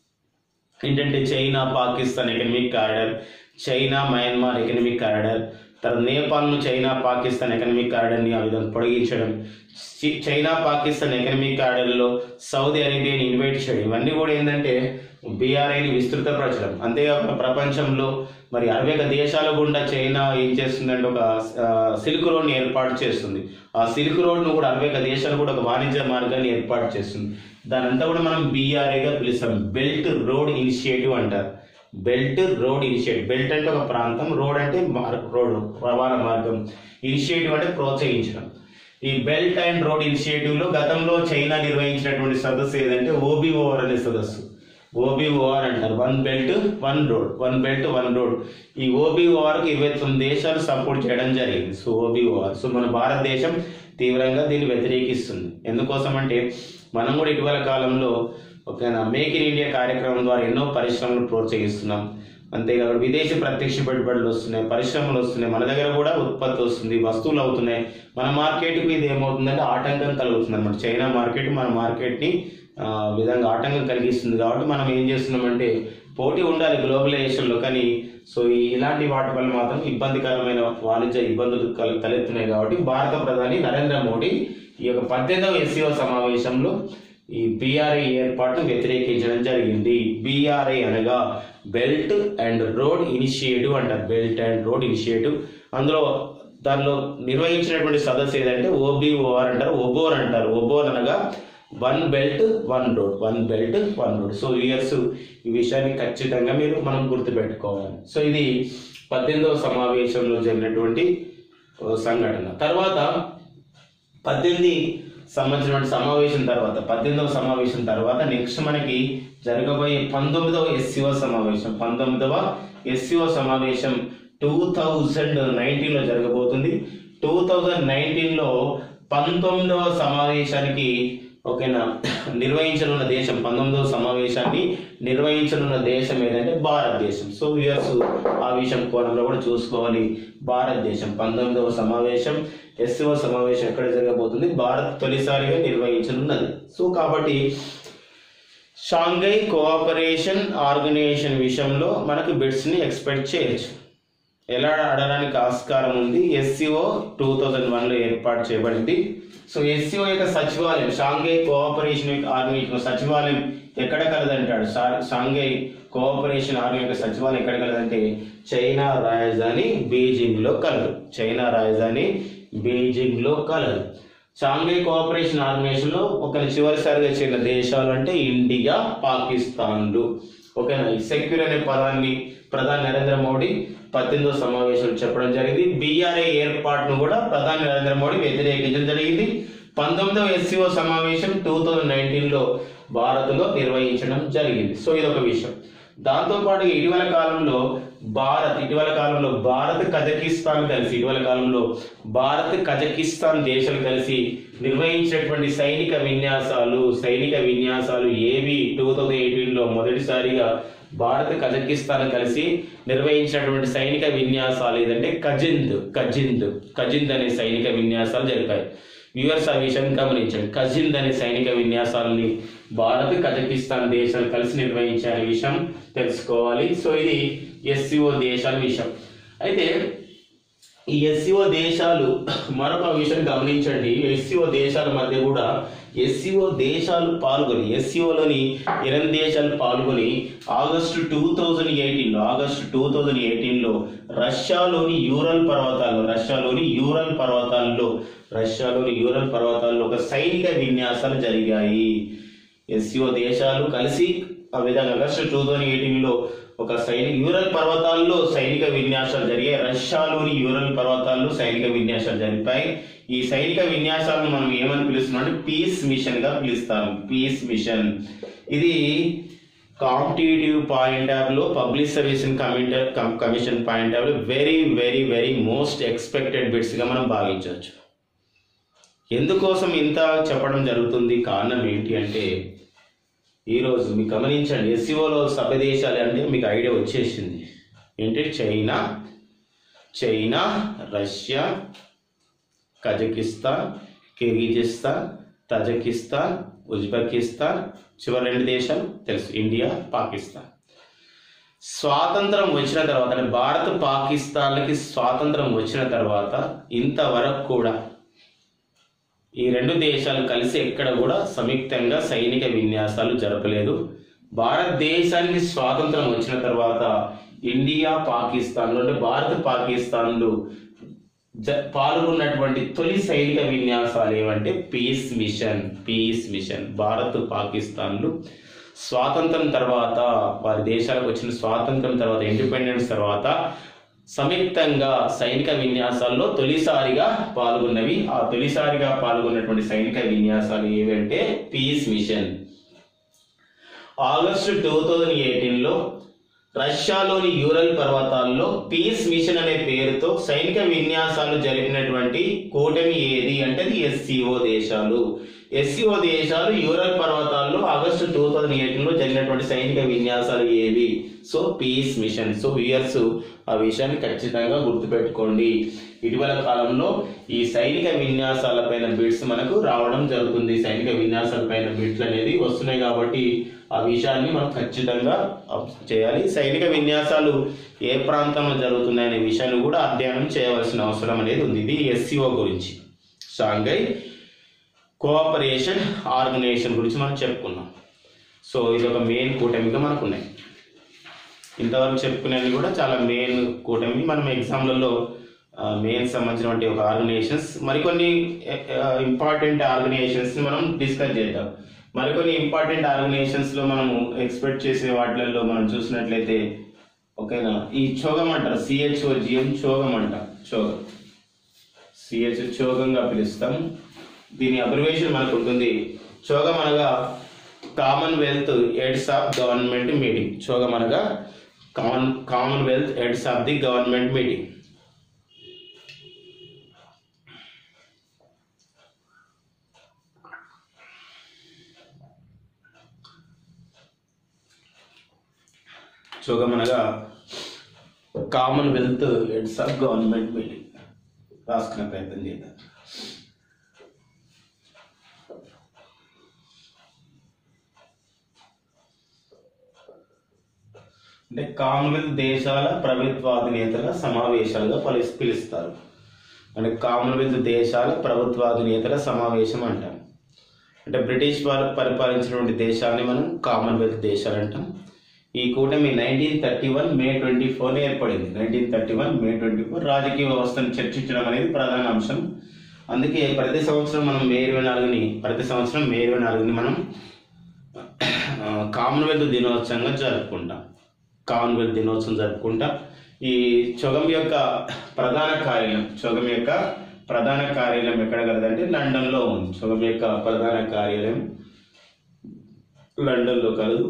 ఏంటంటే China Pakistan economic corridor China Myanmar economic corridor తర్వాత నేపాల్ను చైనా పాకిస్తాన్ ఎకనమిక్ కారిడార్ని ఆ విధంగా పొడిగించడం చి- చైనా పాకిస్తాన్ ఎకనమిక్ కారిడార్లో సౌదీ అరేబియాని ఇన్వైట్ చేయడం ఇవన్నీ కూడా ఏంటంటే బీఆర్ఐని విస్తృతపరచడం అంతేకాకుండా ప్రపంచంలో మరి అరవై ఒక దేశాల గుండా చైనా ఏం చేస్తుందంటే ఒక ఆ, సిల్క్ రోడ్ని ఏర్పాటు చేస్తుంది ఆ సిల్క్ రోడ్ను కూడా అరవై ఒక దేశాలు కూడా ఒక వాణిజ్య మార్గాన్ని ఏర్పాటు చేస్తుంది దాని అంతా కూడా మనం బీఆర్ఐగా పిలుస్తాం బెల్ట్ రోడ్ ఇనిషియేటివ్ అంటారు బెల్ట్ రోడ్ ఇనిషియేటివ్ బెల్ట్ అంటే ఒక ప్రాంతం రోడ్ అంటే మార్- రోడ్ రవాణా మార్గం ఇనిషియేటివ్ అంటే ప్రోత్సహించడం ఈ బెల్ట్ అండ్ రోడ్ ఇనిషియేటివ్ లో గతంలో చైనా నిర్వహించినటువంటి సదస్సు ఏదంటే ఓబిఓఆర్ అనే సదస్సు ఓబిఓఆర్ అంటారు one belt one road one belt one road ఈ ఓబిఓఆర్ కి ఇరవై తొమ్మిది దేశాలు సపోర్ట్ చేయడం జరిగింది సో ఓబిఓఆర్ సో మన భారతదేశం తీవ్రంగా దీన్ని వ్యతిరేకిస్తుంది ఎందుకోసం అంటే మనం కూడా ఇటీవల కాలంలో ఒక మేక్ ఇన్ ఇండియా కార్యక్రమం ద్వారా ఎన్నో పరిశ్రమలు ప్రోత్సహిస్తున్నాం అంతేకాకుండా విదేశీ ప్రత్యక్ష పెట్టుబడులు వస్తున్నాయి పరిశ్రమలు వస్తున్నాయి మన దగ్గర కూడా ఉత్పత్తి వస్తుంది వస్తువులు అవుతున్నాయి మన మార్కెట్కి ఇది ఏమవుతుందంటే ఆటంకం కలుగుతుంది అనమాట చైనా మార్కెట్ మన మార్కెట్ని ఆ, విధంగా ఆటంకం కలిగిస్తుంది కాబట్టి మనం ఏం చేస్తున్నామంటే పోటీ ఉండాలి గ్లోబలైజేషన్లో కానీ సో ఈ ఇలాంటి వాటి వల్ల మాత్రం ఇబ్బందికరమైన వాణిజ్య ఇబ్బందులు కల తలెత్తున్నాయి కాబట్టి భారత ప్రధాని నరేంద్ర మోడీ ఈ యొక్క పద్దెనిమిదవ ఎస్సీఓ సమావేశంలో ఈ బీఆర్ఐ ఏర్పాటును వ్యతిరేకించడం జరిగింది బీఆర్ఐ అనగా బెల్ట్ అండ్ రోడ్ ఇనిషియేటివ్ అంటారు బెల్ట్ అండ్ రోడ్ ఇనిషియేటివ్ అందులో దానిలో నిర్వహించినటువంటి సదస్సు ఏదంటే ఓబీఓఆర్ అంటారు ఒబోర్ అంటారు ఒబోర్ అనగా one belt one road one belt one road so years ఈ విషయాన్ని ఖచ్చితంగా మీరు మనం గుర్తుపెట్టుకోవాలి సో ఇది పద్దెనిమిదవ సమావేశంలో జరిగినటువంటి ఓ సంఘటన తర్వాత పద్దెనిమిది సంవత్సరం సమావేశం తర్వాత పద్దెనిమిదవ సమావేశం తర్వాత నెక్స్ట్ మనకి జరగబోయే పంతొమ్మిదవ ఎస్సీఓ సమావేశం పంతొమ్మిదవ ఎస్సీఓ సమావేశం టూ థౌజండ్ నైన్టీన్లో జరగబోతుంది టూ థౌజండ్ నైన్టీన్లో పంతొమ్మిదవ సమావేశానికి ఓకేనా నిర్వహించనున్న దేశం పంతొమ్మిదవ సమావేశాన్ని నిర్వహించనున్న దేశం ఏదంటే భారతదేశం సో ఇయర్స్ ఆ విషయం కోణంలో కూడా చూసుకోవాలి భారతదేశం పంతొమ్మిదవ సమావేశం ఎస్ఓ సమావేశం ఎక్కడ జరగబోతుంది భారత్ తొలిసారిగా నిర్వహించనున్నది సో కాబట్టి షాంఘై కోఆపరేషన్ ఆర్గనైజేషన్ విషయంలో మనకు బిడ్స్ని ఎక్స్పెక్ట్ చేయొచ్చు ఎలా ఆడడానికి ఆస్కారం ఉంది ఎస్సీఓ టూ థౌజండ్ వన్లో ఏర్పాటు చేయబడింది సో ఎస్సీఓ యొక్క సచివాలయం షాంఘై కోఆపరేషన్ ఆర్గనైజేషన్ సచివాలయం ఎక్కడ కలదంటాడు షా- షాంఘై కోఆపరేషన్ ఆర్గనైజేషన్ యొక్క సచివాలయం ఎక్కడ కలదంటే చైనా రాజధాని బీజింగ్లో కలదు చైనా రాజధాని బీజింగ్లో కలదు షాంఘై కోఆపరేషన్ ఆర్గనైజేషన్లో ఒక చివరిసారిగా చేరిన దేశాలు అంటే ఇండియా పాకిస్తాన్లు ఓకేనా ఈ సెక్యూర్ అనే పదాన్ని ప్రధాని నరేంద్ర మోడీ పద్దెనిమిదో సమావేశంలో చెప్పడం జరిగింది బీఆర్ఏ ఏర్పాటును కూడా ప్రధాని నరేంద్ర మోడీ వ్యతిరేకించడం జరిగింది పంతొమ్మిదవ ఎస్సీఓ సమావేశం టూ థౌజండ్ నైన్టీన్లో భారత్లో నిర్వహించడం జరిగింది సో ఇది ఒక విషయం దాంతోపాటు ఇటీవల కాలంలో భారత్ ఇటీవల కాలంలో భారత్ కజకిస్తాన్ కలిసి ఇటీవల కాలంలో భారత్ కజకిస్తాన్ దేశాలు కలిసి నిర్వహించినటువంటి సైనిక విన్యాసాలు సైనిక విన్యాసాలు ఏవి టూ థౌజండ్ ఎయిటీన్లో మొదటిసారిగా భారత్ కజకిస్తాన్ కలిసి నిర్వహించినటువంటి సైనిక విన్యాసాలు ఏదంటే కజింద్ కజింద్ కజింద్ అనే సైనిక విన్యాసాలు జరిపాయి వ్యూవర్స్ ఆ విషయాన్ని గమనించండి కజింద్ అనే సైనిక విన్యాసాలని భారత్ కజకిస్తాన్ దేశాలు కలిసి నిర్వహించే అనే విషయం తెలుసుకోవాలి సో ఇది ఎస్సీఓ దేశాల విషయం అయితే ఈ ఎస్సీఓ దేశాలు మరొక విషయం గమనించండి ఎస్సీఓ దేశాల మధ్య కూడా ఎస్సీఓ దేశాలు పాల్గొని ఎస్సీఓలోని ఎనిమిది దేశాలు పాల్గొని ఆగస్టు టూ థౌజండ్ ఎయిటీన్లో ఆగస్టు టూ థౌజండ్ ఎయిటీన్లో రష్యాలోని యూరల్ పర్వతాల్లో రష్యాలోని యూరల్ పర్వతాల్లో రష్యాలోని యూరల్ పర్వతాల్లో ఒక సైనిక విన్యాసాలు జరిగాయి ఎస్సీఓ దేశాలు కలిసి ఆ విధంగా ఆగస్టు టూ థౌజండ్ ఎయిటీన్లో ఒక సైనిక యూరల్ పర్వతాల్లో సైనిక విన్యాసాలు జరిగాయి రష్యాలోని యూరల్ పర్వతాల్లో సైనిక విన్యాసాలు జరిపాయి ఈ సైనిక విన్యాసాలను మనం ఏమని పిలుస్తున్నాం అంటే పీస్ మిషన్ గా పిలుస్తాం పీస్ మిషన్ ఇది కాంపిటేటివ్ పాయింట్ ఆఫ్ లో public service commission point of లో very very very most expected bits గా మనం భావించవచ్చు ఎందుకోసం ఇంత చెప్పడం జరుగుతుంది కారణం ఏంటి అంటే ఈరోజు మీకు గమనించండి ఎస్సీఓలో సభ్య దేశాలు అంటే మీకు ఐడియా వచ్చేసింది ఏంటి China China Russia Kazakhstan Kyrgyzstan Tajikistan Uzbekistan చివరి రెండు దేశాలు తెలుసు ఇండియా పాకిస్తాన్ స్వాతంత్రం వచ్చిన తర్వాత అంటే భారత్ పాకిస్తాన్లకి స్వాతంత్రం వచ్చిన తర్వాత ఇంతవరకు కూడా ఈ రెండు దేశాలు కలిసి ఎక్కడ కూడా సంయుక్తంగా సైనిక విన్యాసాలు జరపలేదు భారతదేశానికి స్వాతంత్రం వచ్చిన తర్వాత ఇండియా పాకిస్తాన్లు అంటే భారత్ పాకిస్తాన్లు జ పాల్గొన్నటువంటి తొలి సైనిక విన్యాసాలు ఏమంటే peace mission peace mission Bharat పాకిస్తాన్లు స్వాతంత్రం తర్వాత వారి దేశాలకు వచ్చిన స్వాతంత్రం తర్వాత ఇండిపెండెన్స్ తర్వాత సంయుక్తంగా సైనిక విన్యాసాల్లో తొలిసారిగా పాల్గొన్నవి ఆ తొలిసారిగా పాల్గొన్నటువంటి సైనిక విన్యాసాలు ఏవంటే peace mission August two thousand ఎయిటీన్లో రష్యాలోని యూరల్ పర్వతాల్లో పీస్ మిషన్ అనే పేరుతో సైనిక విన్యాసాలు జరిపినటువంటి కూటమి ఏది అంటే అది ఎస్సీఓ దేశాలు ఎస్సీఓ దేశాలు యూరల్ పర్వతాల్లో ఆగస్టు టూ థౌజండ్ ఎయిటీన్ లో జరిగినటువంటి సైనిక విన్యాసాలు ఏవి so peace mission so viewers ఆ విషయాన్ని ఖచ్చితంగా గుర్తుపెట్టుకోండి ఇటీవల కాలంలో ఈ సైనిక విన్యాసాలపైన బిట్స్ మనకు రావడం జరుగుతుంది సైనిక విన్యాసాలపైన బిట్స్ అనేది వస్తున్నాయి కాబట్టి ఆ విషయాన్ని మనం ఖచ్చితంగా అబ్- చేయాలి సైనిక విన్యాసాలు ఏ ప్రాంతంలో జరుగుతున్నాయనే విషయాన్ని కూడా అధ్యయనం చేయవలసిన అవసరం అనేది ఉంది ఇది ఎస్సీఓ గురించి షాంఘై కోఆపరేషన్ ఆర్గనైజేషన్ గురించి మనం చెప్పుకున్నాం సో ఇది ఒక మెయిన్ కూటమిగా మనకు ఉన్నాయి ఇంతవరకు చెప్పుకునేది కూడా చాలా మెయిన్ కూటమి మనం ఎగ్జామ్లలో మెయిన్ సంబంధించినటువంటి ఒక ఆర్గనైజేషన్స్ మరికొన్ని ఇంపార్టెంట్ ఆర్గనైజేషన్స్ మనం డిస్కస్ చేద్దాం మరికొన్ని ఇంపార్టెంట్ ఆర్గనైజేషన్స్లో మనము ఎక్స్పెక్ట్ చేసే వాటిలలో మనం చూసినట్లయితే ఓకేనా ఈ చోగం అంటారు సిహెచ్ఓ జిఎం చోగం అంట చోగం సిహెచ్ చోగంగా పిలుస్తాం దీని అబ్రివేషన్ మనకు ఉంటుంది చోగం అనగా Commonwealth heads of government meeting CHOGM అనగా common Commonwealth heads of the government meeting CHOGM అనగా Commonwealth heads of government meeting రాసుకునే ప్రయత్నం చేద్దాం అంటే కామన్వెల్త్ దేశాల ప్రభుత్వాధినేతల సమావేశాలుగా పలి పిలుస్తారు అంటే కామన్వెల్త్ దేశాల ప్రభుత్వాధినేతల సమావేశం అంటాం అంటే బ్రిటిష్ వారు పరిపాలించినటువంటి దేశాలని మనం కామన్వెల్త్ దేశాలు అంటాం ఈ కూటమి nineteen thirty one May twenty four ఏర్పడింది nineteen thirty one May twenty four రాజకీయ వ్యవస్థను చర్చించడం అనేది ప్రధాన అంశం అందుకే ప్రతి సంవత్సరం మనం మే ఇరవై నాలుగుని ప్రతి సంవత్సరం మే ఇరవై నాలుగుని మనం ఆ, కామన్వెల్త్ దినోత్సవంగా జరుపుకుంటాం కామన్వెల్త్ దినోత్సవం జరుపుకుంటాం ఈ చొగం యొక్క ప్రధాన కార్యాలయం చొగం యొక్క ప్రధాన కార్యాలయం ఎక్కడ కలదంటే లండన్లో ఉంది చొగం యొక్క ప్రధాన కార్యాలయం లండన్లో కలదు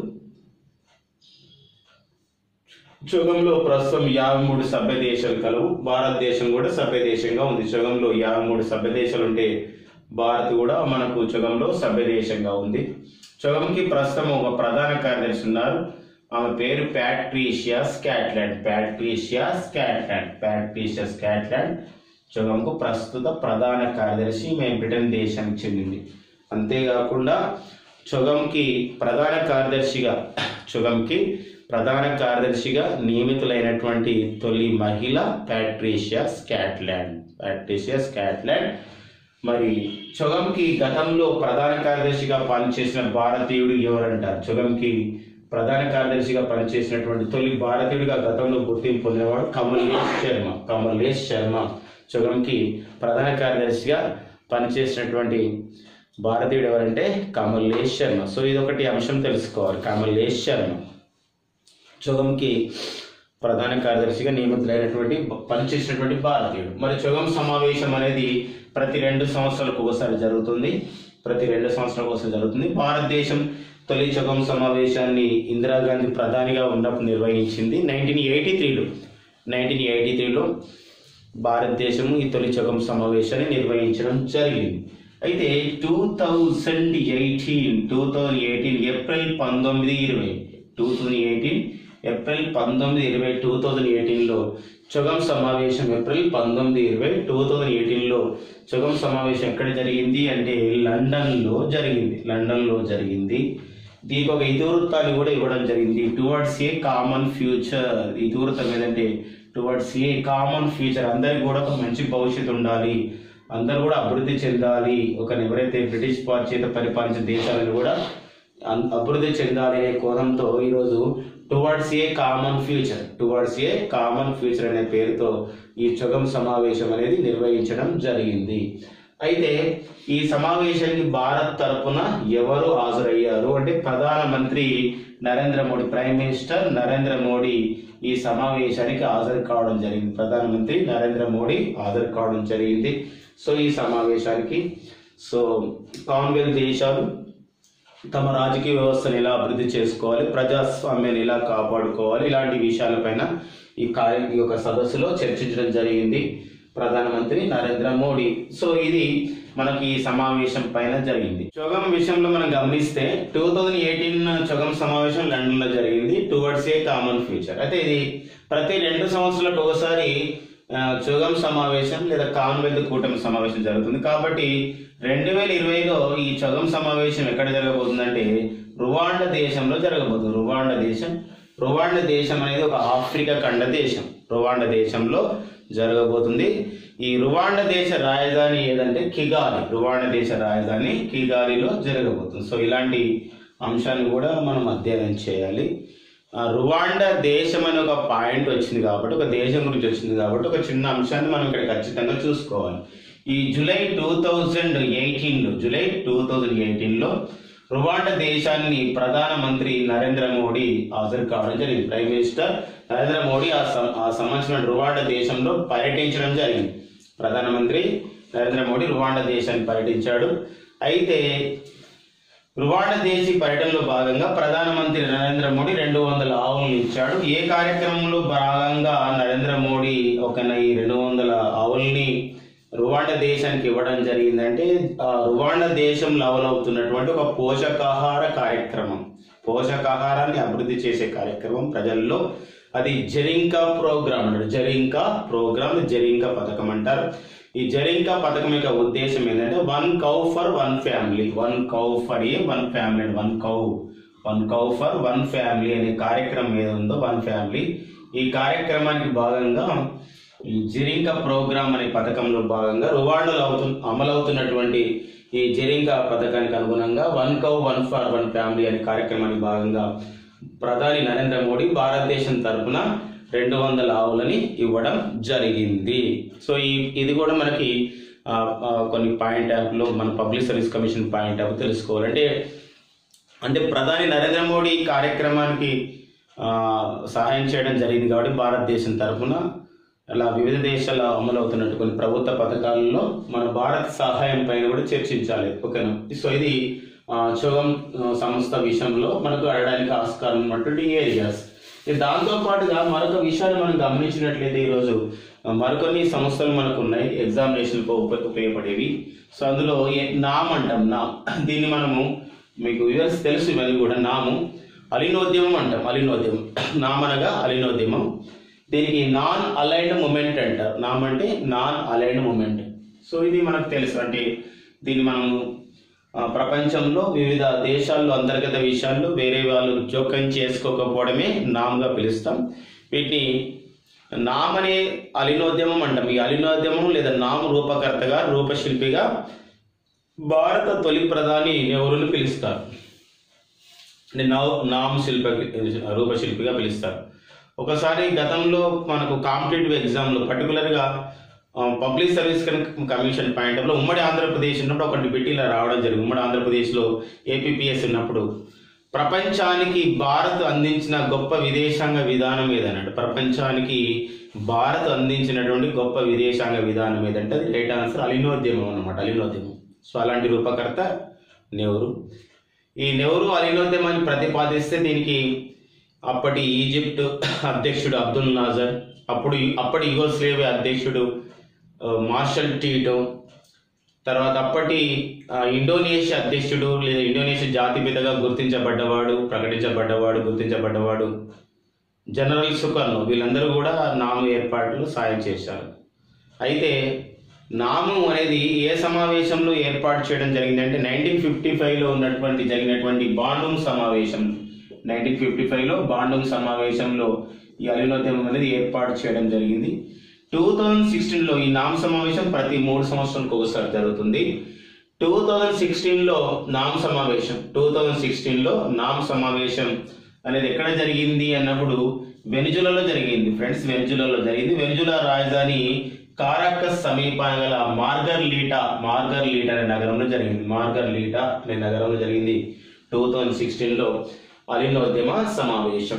చొగంలో ప్రస్తుతం యాభై మూడు సభ్య దేశాలు కలవు భారతదేశం కూడా సభ్య దేశంగా ఉంది చొగంలో యాభై మూడు సభ్య దేశాలు ఉంటే భారత్ కూడా మనకు చొగంలో సభ్య దేశంగా ఉంది చొగంకి ప్రస్తుతం ఒక ప్రధాన కార్యదర్శి ఉన్నారు ఆమె పేరు Patricia Scotland Patricia Scotland Patricia Scotland చొగంకు ప్రస్తుత ప్రధాన కార్యదర్శి మేము బ్రిటన్ దేశానికి చెందింది అంతేకాకుండా చొగంకి ప్రధాన కార్యదర్శిగా చొగంకి ప్రధాన కార్యదర్శిగా నియమితులైనటువంటి తొలి మహిళ ప్యాట్రీషియా స్కాట్లాండ్ ప్యాట్రీషియా స్కాట్లాండ్ మరి చొగంకి గతంలో ప్రధాన కార్యదర్శిగా పనిచేసిన భారతీయుడు ఎవరంటారు చొగంకి ప్రధాన కార్యదర్శిగా పనిచేసినటువంటి తొలి భారతీయుడిగా గతంలో గుర్తింపు పొందినవాడు కమలేష్ శర్మ కమలేష్ శర్మ చొగంకి ప్రధాన కార్యదర్శిగా పనిచేసినటువంటి భారతీయుడు ఎవరంటే కమలేష్ శర్మ సో ఇది ఒకటి అంశం తెలుసుకోవాలి కమలేష్ శర్మ చొగంకి ప్రధాన కార్యదర్శిగా నియమితులైనటువంటి పనిచేసినటువంటి భారతీయుడు మరి చొగం సమావేశం అనేది ప్రతి రెండు సంవత్సరాలకు ఒకసారి జరుగుతుంది ప్రతి రెండు సంవత్సరాలకు ఒకసారి జరుగుతుంది భారతదేశం తొలి చొగం సమావేశాన్ని ఇందిరాగాంధీ ప్రధానిగా ఉన్నప్పుడు నిర్వహించింది నైన్టీన్ ఎయిటీ త్రీలో నైన్టీన్ ఎయిటీ త్రీలో భారతదేశం ఈ తొలి చొగం సమావేశాన్ని నిర్వహించడం జరిగింది అయితే two thousand eighteen two thousand eighteen April పంతొమ్మిది ఇరవై టూ థౌజండ్ ఎయిటీన్ ఏప్రిల్ పంతొమ్మిది ఇరవై టూ థౌజండ్ ఎయిటీన్లో చొగం సమావేశం ఏప్రిల్ పంతొమ్మిది ఇరవై టూ థౌజండ్ ఎయిటీన్లో చొగం సమావేశం ఎక్కడ జరిగింది అంటే లండన్లో జరిగింది లండన్లో జరిగింది దీనికి ఒక ఇతివృత్తాన్ని కూడా ఇవ్వడం జరిగింది టువర్డ్స్ ఏ కామన్ ఫ్యూచర్ ఇతివృత్తం ఏదంటే టువర్డ్స్ ఏ కామన్ ఫ్యూచర్ అందరికి కూడా ఒక మంచి భవిష్యత్తు ఉండాలి అందరూ కూడా అభివృద్ధి చెందాలి ఒక ఎవరైతే బ్రిటిష్ పార్టీ చేత పరిపాలించిన దేశాలను కూడా అన్- అభివృద్ధి చెందాలి అనే కోణంతో ఈరోజు towards a common future towards a common future అనే పేరుతో ఈ చొగం సమావేశం అనేది నిర్వహించడం జరిగింది అయితే ఈ సమావేశానికి భారత్ తరపున ఎవరు హాజరయ్యారు అంటే ప్రధానమంత్రి నరేంద్ర మోడీ ప్రైమ్ మినిస్టర్ నరేంద్ర మోడీ ఈ సమావేశానికి హాజరు కావడం జరిగింది ప్రధానమంత్రి నరేంద్ర మోడీ హాజరు కావడం జరిగింది సో ఈ సమావేశానికి సో కామన్వెల్త్ దేశాలు తమ రాజకీయ వ్యవస్థను ఎలా అభివృద్ధి చేసుకోవాలి ప్రజాస్వామ్యాన్ని ఎలా కాపాడుకోవాలి ఇలాంటి విషయాలపైన ఈ కార్య ఈ యొక్క సదస్సులో చర్చించడం జరిగింది ప్రధానమంత్రి నరేంద్ర మోడీ సో ఇది మనకి ఈ సమావేశం పైన జరిగింది చొగం విషయంలో మనం గమనిస్తే టూ థౌజండ్ ఎయిటీన్ చొగం సమావేశం లండన్ లో జరిగింది టువర్డ్స్ ఏ కామన్ ఫ్యూచర్ అయితే ఇది ప్రతి రెండు సంవత్సరాలకు ఒకసారి ఆ, చొగం సమావేశం లేదా కామన్వెల్త్ కూటమి సమావేశం జరుగుతుంది కాబట్టి రెండు వేల ఇరవైలో ఈ చొగం సమావేశం ఎక్కడ జరగబోతుందంటే రువాండ దేశంలో జరగబోతుంది రువాండ దేశం రువాండ దేశం అనేది ఒక ఆఫ్రికా ఖండ దేశం రువాండ దేశంలో జరగబోతుంది ఈ రువాండ దేశ రాజధాని ఏదంటే కిగాలి రువాండ దేశ రాజధాని కిగాలిలో జరగబోతుంది సో ఇలాంటి అంశాన్ని కూడా మనం అధ్యయనం చేయాలి ఆ రువాండ దేశం అనే ఒక పాయింట్ వచ్చింది కాబట్టి ఒక దేశం గురించి వచ్చింది కాబట్టి ఒక చిన్న అంశాన్ని మనం ఇక్కడ ఖచ్చితంగా చూసుకోవాలి ఈ జూలై టూ థౌజండ్ ఎయిటీన్లో జూలై టూ థౌజండ్ ఎయిటీన్లో రువాండ దేశాన్ని ప్రధానమంత్రి నరేంద్ర మోడీ హాజరు కావడం జరిగింది ప్రైమ్ మినిస్టర్ నరేంద్ర మోడీ ఆ సం- ఆ సంవత్సరం రువాండ దేశంలో పర్యటించడం జరిగింది ప్రధానమంత్రి నరేంద్ర మోడీ రువాండ దేశాన్ని పర్యటించాడు అయితే రువాండ దేశీ పర్యటనలో భాగంగా ప్రధానమంత్రి నరేంద్ర మోడీ రెండు వందల ఆవులను ఇచ్చాడు ఏ కార్యక్రమంలో భాగంగా నరేంద్ర మోడీ ఒక ఈ రెండు వందల ఆవుల్ని రువాండ దేశానికి ఇవ్వడం జరిగిందంటే ఆ రువాండ దేశంలో అమలవుతున్నటువంటి ఒక పోషకాహార కార్యక్రమం పోషకాహారాన్ని అభివృద్ధి చేసే కార్యక్రమం ప్రజల్లో అది జరింకా ప్రోగ్రామ్ అంటారు జరింకా ప్రోగ్రామ్ జరింకా పథకం అంటారు ఈ జరింకా పథకం యొక్క ఉద్దేశం ఏంటంటే one cow for one family one cow for a one family one cow one cow for one family అనే కార్యక్రమం ఏది ఉందో వన్ ఫ్యామిలీ ఈ కార్యక్రమానికి భాగంగా ఈ జిరింకా ప్రోగ్రామ్ అనే పథకంలో భాగంగా రువాండలో అవుతు అమలవుతున్నటువంటి ఈ జెరింకా పథకానికి అనుగుణంగా one cow one for one family అనే కార్యక్రమానికి భాగంగా ప్రధాని నరేంద్ర మోడీ భారతదేశం తరపున రెండు వందల ఆవులని ఇవ్వడం జరిగింది సో ఈ ఇది కూడా మనకి ఆ, ఆ, కొన్ని పాయింట్ యాప్లో మన public service commission point app తెలుసుకోవాలి అంటే అంటే ప్రధాని నరేంద్ర మోడీ ఈ కార్యక్రమానికి ఆ, సహాయం చేయడం జరిగింది కాబట్టి భారతదేశం తరఫున అలా వివిధ దేశాల్లో అమలవుతున్నట్టు కొన్ని ప్రభుత్వ పథకాలలో మన భారత్ సహాయం పైన కూడా చర్చించాలి ఓకేనా సో ఇది ఆ, చోగం ఆ, సంస్థ విషయంలో మనకు అడగడానికి ఆస్కారం ఉన్నటువంటి ఏరియాస్ దాంతో పాటుగా మరొక విషయాన్ని మనం గమనించినట్లయితే ఈరోజు ఆ, మరికొన్ని సంస్థలు మనకు ఉన్నాయి ఎగ్జామినేషన్ ఉపయోగపడేవి సో అందులో ఏ- నామ్ అంటాం నామ్ దీన్ని మనము మీకు వ్యూవర్స్ తెలుసు ఇవన్నీ కూడా నాము అలినోద్యమం అంటాం అలినోద్యమం నామ్ అనగా అలినోద్యమం దీనికి నాన్ అలైన్డ్ మూమెంట్ అంటారు నామ్ అంటే నాన్ అలైన్డ్ మూమెంట్ సో ఇది మనకు తెలుసు అంటే దీన్ని మనము ఆ, ప్రపంచంలో వివిధ దేశాల్లో అంతర్గత విషయాల్లో వేరే వాళ్ళు జోక్యం చేసుకోకపోవడమే నామ్గా పిలుస్తాం వీటిని నామ్ అనే అలినోద్యమం అంటాం ఈ అలినోద్యమం లేదా నామ్ రూపకర్తగా రూపశిల్పిగా భారత తొలి ప్రధాని నెహ్రూని పిలుస్తారు అంటే నవ్ నామ్ శిల్ప రూపశిల్పిగా పిలుస్తారు ఒకసారి గతంలో మనకు కాంపిటేటివ్ ఎగ్జామ్లో పర్టికులర్గా పబ్లిక్ సర్వీస్ కమిషన్ పాయింట్ ఆఫ్లో ఉమ్మడి ఆంధ్రప్రదేశ్ ఉన్నప్పుడు ఒకటి బిట్టీలో రావడం జరిగింది ఉమ్మడి ఆంధ్రప్రదేశ్లో ఏపీపీఎస్ ఉన్నప్పుడు ప్రపంచానికి భారత్ అందించిన గొప్ప విదేశాంగ విధానం ఏదన్నాడు ప్రపంచానికి భారత్ అందించినటువంటి గొప్ప విదేశాంగ విధానం ఏదంటే అది రైట్ ఆన్సర్ అలినోద్యమం అన్నమాట అలినోద్యమం సో అలాంటి రూపకర్త నెహ్రూ ఈ నెహ్రూ అలినోద్యమాన్ని ప్రతిపాదిస్తే దీనికి అప్పటి ఈజిప్ట్ అధ్యక్షుడు అబ్దుల్ నాజర్ అప్పుడు అప్పటి యుగోస్లేవియా అధ్యక్షుడు ఆ, మార్షల్ టీటో తర్వాత అప్పటి ఆ, ఇండోనేషియా అధ్యక్షుడు లేదా ఇండోనేషియా జాతిపితగా గుర్తించబడ్డవాడు ప్రకటించబడ్డవాడు గుర్తించబడ్డవాడు జనరల్ సుకర్నో వీళ్ళందరూ కూడా నామ ఏర్పాట్లు సాయం చేశారు అయితే నామం అనేది ఏ సమావేశంలో ఏర్పాటు చేయడం జరిగిందంటే నైన్టీన్ ఫిఫ్టీ ఫైవ్లో ఉన్నటువంటి జరిగినటువంటి బాండుంగ్ సమావేశం నైన్టీన్ ఫిఫ్టీ ఫైవ్లో బాండుంగ్ సమావేశంలో ఈ అలినోద్యమం అనేది ఏర్పాటు చేయడం జరిగింది టూ థౌజండ్ సిక్స్టీన్లో ఈ నామ సమావేశం ప్రతి మూడు సంవత్సరాలకు ఒకసారి జరుగుతుంది టూ థౌజండ్ సిక్స్టీన్లో నామ్ సమావేశం టూ థౌజండ్ సిక్స్టీన్లో నామ్ సమావేశం అనేది ఎక్కడ జరిగింది అన్నప్పుడు వెనిజులాలో జరిగింది ఫ్రెండ్స్ వెనిజులాలో జరిగింది వెనిజులా రాజధాని కారాకస్ సమీపాన గల మార్గర్ లీటా మార్గర్ లీటా అనే నగరంలో జరిగింది మార్గర్ లీటా అనే నగరంలో జరిగింది టూ థౌజండ్ సిక్స్టీన్లో అలినోద్యమ సమావేశం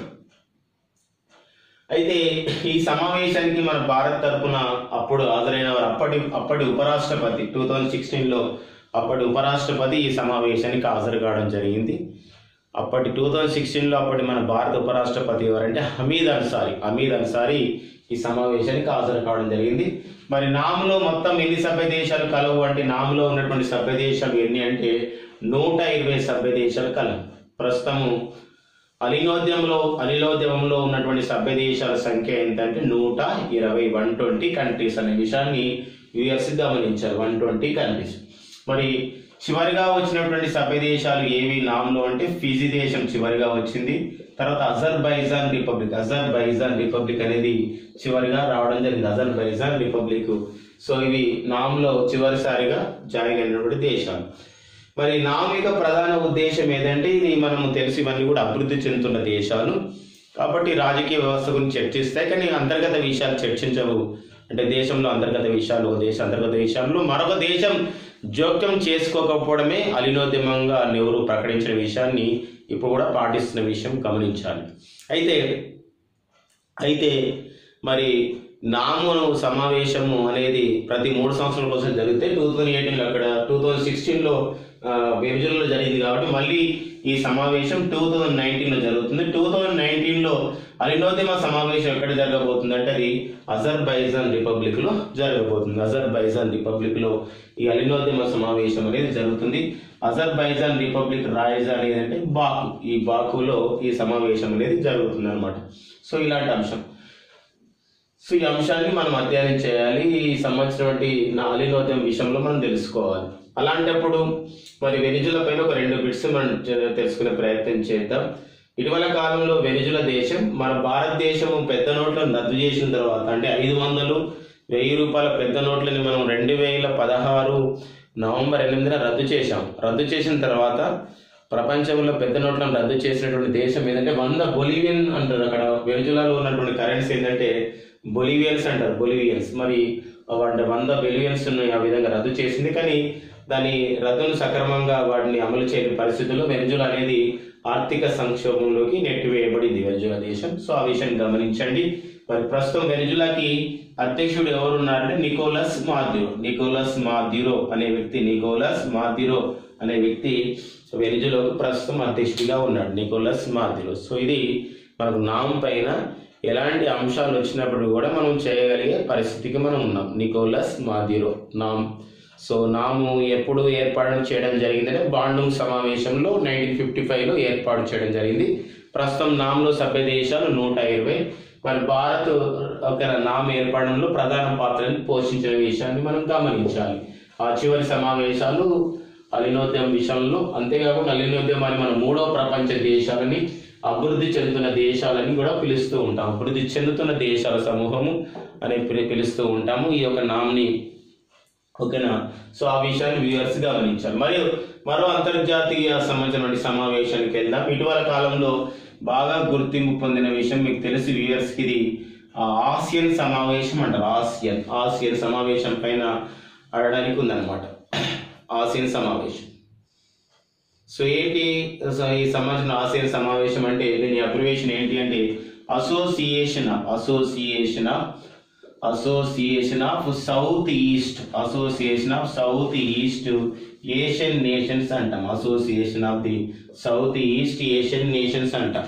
అయితే ఈ సమావేశానికి మన భారత్ తరపున అప్పుడు హాజరైన వారు అప్పటి అప్పటి ఉపరాష్ట్రపతి టూ థౌజండ్ సిక్స్టీన్లో అప్పటి ఉపరాష్ట్రపతి ఈ సమావేశానికి హాజరు కావడం జరిగింది అప్పటి టూ థౌజండ్ సిక్స్టీన్లో అప్పటి మన భారత ఉపరాష్ట్రపతి ఎవరంటే హమీద్ అన్సారీ హమీద్ అన్సారీ ఈ సమావేశానికి హాజరు కావడం జరిగింది మరి నామ్లో మొత్తం ఎన్ని సభ్య దేశాలు కలవు అంటే నామ్లో ఉన్నటువంటి సభ్య దేశాలు ఎన్ని అంటే నూట ఇరవై సభ్య దేశాలు కలవు ప్రస్తుతము అలినోద్యమంలో అనిలోద్యమంలో ఉన్నటువంటి సభ్య దేశాల సంఖ్య ఏంటంటే నూట ఇరవై వన్ ట్వంటీ కంట్రీస్ అనే విషయాన్ని యుఎస్ గమనించారు వన్ ట్వంటీ కంట్రీస్ మరి చివరిగా వచ్చినటువంటి సభ్య దేశాలు ఏవి నామ్లో అంటే ఫిజీ దేశం చివరిగా వచ్చింది తర్వాత అజర్బైజాన్ రిపబ్లిక్ అజర్బైజాన్ రిపబ్లిక్ అనేది చివరిగా రావడం జరిగింది అజర్బైజాన్ రిపబ్లిక్ సో ఇవి నామ్లో చివరిసారిగా జాయిన్ అయినటువంటి దేశాలు మరి నామ్ యొక్క ప్రధాన ఉద్దేశం ఏదంటే ఇది మనము తెలిసి ఇవన్నీ కూడా అభివృద్ధి చెందుతున్న దేశాలు కాబట్టి రాజకీయ వ్యవస్థ గురించి చర్చిస్తాయి కానీ అంతర్గత విషయాలు చర్చించవు అంటే దేశంలో అంతర్గత విషయాలు ఒక దేశ అంతర్గత విషయాల్లో మరొక దేశం జోక్యం చేసుకోకపోవడమే అలినోద్యమంగా నెహ్రూ ప్రకటించిన విషయాన్ని ఇప్పుడు కూడా పాటిస్తున్న విషయం గమనించాలి అయితే అయితే మరి నాము సమావేశము అనేది ప్రతి మూడు సంవత్సరాల కోసం జరిగితే టూ థౌజండ్ ఎయిటీన్లో అక్కడ టూ థౌజండ్ సిక్స్టీన్లో విభజనలో జరిగింది కాబట్టి మళ్ళీ ఈ సమావేశం టూ థౌజండ్ నైన్టీన్లో జరుగుతుంది టూ థౌజండ్ నైన్టీన్లో అలినోద్యమ సమావేశం ఎక్కడ జరగబోతుంది అంటే అది అజర్బైజాన్ రిపబ్లిక్లో జరగబోతుంది అజర్బైజాన్ రిపబ్లిక్లో ఈ అలినోద్యమ సమావేశం అనేది జరుగుతుంది అజర్బైజాన్ రిపబ్లిక్ రాజధాని ఏంటంటే బాకు ఈ బాకులో ఈ సమావేశం అనేది జరుగుతుంది అనమాట సో ఇలాంటి అంశం సో ఈ అంశాన్ని మనం అధ్యయనం చేయాలి ఈ సంబంధించినటువంటి నాలినోద్యం విషయంలో మనం తెలుసుకోవాలి అలాంటప్పుడు మరి వెనిజుల పైన ఒక రెండు బిట్స్ మనం జ- తెలుసుకునే ప్రయత్నం చేద్దాం ఇటీవల కాలంలో వెనిజుల దేశం మన భారతదేశం పెద్ద నోట్లను రద్దు చేసిన తర్వాత అంటే ఐదు వందలు వెయ్యి రూపాయల పెద్ద నోట్లని మనం రెండు వేల పదహారు నవంబర్ ఎనిమిదిన రద్దు చేశాం రద్దు చేసిన తర్వాత ప్రపంచంలో పెద్ద నోట్లను రద్దు చేసినటువంటి దేశం ఏంటంటే వంద బొలివియన్ అంటారు అక్కడ వెనిజులాలో ఉన్నటువంటి కరెన్సీ ఏంటంటే బొలివియన్స్ అంటారు బొలివియన్స్ మరి అంటే వంద బిలియన్స్ ఆ విధంగా రద్దు చేసింది కానీ దాని రద్దును సక్రమంగా వాటిని అమలు చేయని పరిస్థితుల్లో వెనిజులా అనేది ఆర్థిక సంక్షోభంలోకి నెట్టివేయబడింది వెనిజులా దేశం సో ఆ విషయాన్ని గమనించండి మరి ప్రస్తుతం వెనిజులాకి అధ్యక్షుడు ఎవరు ఉన్నారంటే నికోలస్ మాద్యూరో నికోలస్ మాద్యూరో అనే వ్యక్తి నికోలస్ మాద్యూరో అనే వ్యక్తి వెనిజులాకు ప్రస్తుతం అధ్యక్షుడిగా ఉన్నాడు నికోలస్ మాద్యూరో సో ఇది మనకు నామ్ పైన ఎలాంటి అంశాలు వచ్చినప్పుడు కూడా మనం చేయగలిగే పరిస్థితికి మనం ఉన్నాం నికోలస్ మాదిరో నామ్ సో నాము ఎప్పుడు ఏర్పాటు చేయడం జరిగిందంటే బాండుంగ్ సమావేశంలో నైన్టీన్ ఫిఫ్టీ ఫైవ్లో ఏర్పాటు చేయడం జరిగింది ప్రస్తుతం నామ్లో సభ్య దేశాలు నూట ఇరవై మరి భారత్ ఒక నామ్ ఏర్పడంలో ప్రధాన పాత్రని పోషించిన విషయాన్ని మనం గమనించాలి ఆ చివరి సమావేశాలు అలినోద్యమం విషయంలో అంతేకాకుండా అలినోద్యమాన్ని మన మూడో ప్రపంచ దేశాలని అభివృద్ధి చెందుతున్న దేశాలని కూడా పిలుస్తూ ఉంటాం అభివృద్ధి చెందుతున్న దేశాల సమూహము అని పిలి- పిలుస్తూ ఉంటాము ఈ యొక్క నామ్ని ఓకేనా సో ఆ విషయాన్ని వ్యూవర్స్ గమనించాలి మరియు మరో అంతర్జాతీయ సంబంధించినటువంటి సమావేశానికి వెళ్దాం ఇటీవల కాలంలో బాగా గుర్తింపు పొందిన విషయం మీకు తెలిసి వ్యూవర్స్ కి ఇది ఆ, ఆసియన్ సమావేశం అంటారు ఆసియన్ ఆసియన్ సమావేశం పైన అడగడానికి ఉందన్నమాట ఆసియన్ సమావేశం సో ఏంటి సో ఈ సంబంధించిన ఆసియన్ సమావేశం అంటే దీని అబ్రివేషన్ ఏంటి అంటే association of association of association of south east association of south east Asian nations అంటాం association of the south east Asian nations అంటాం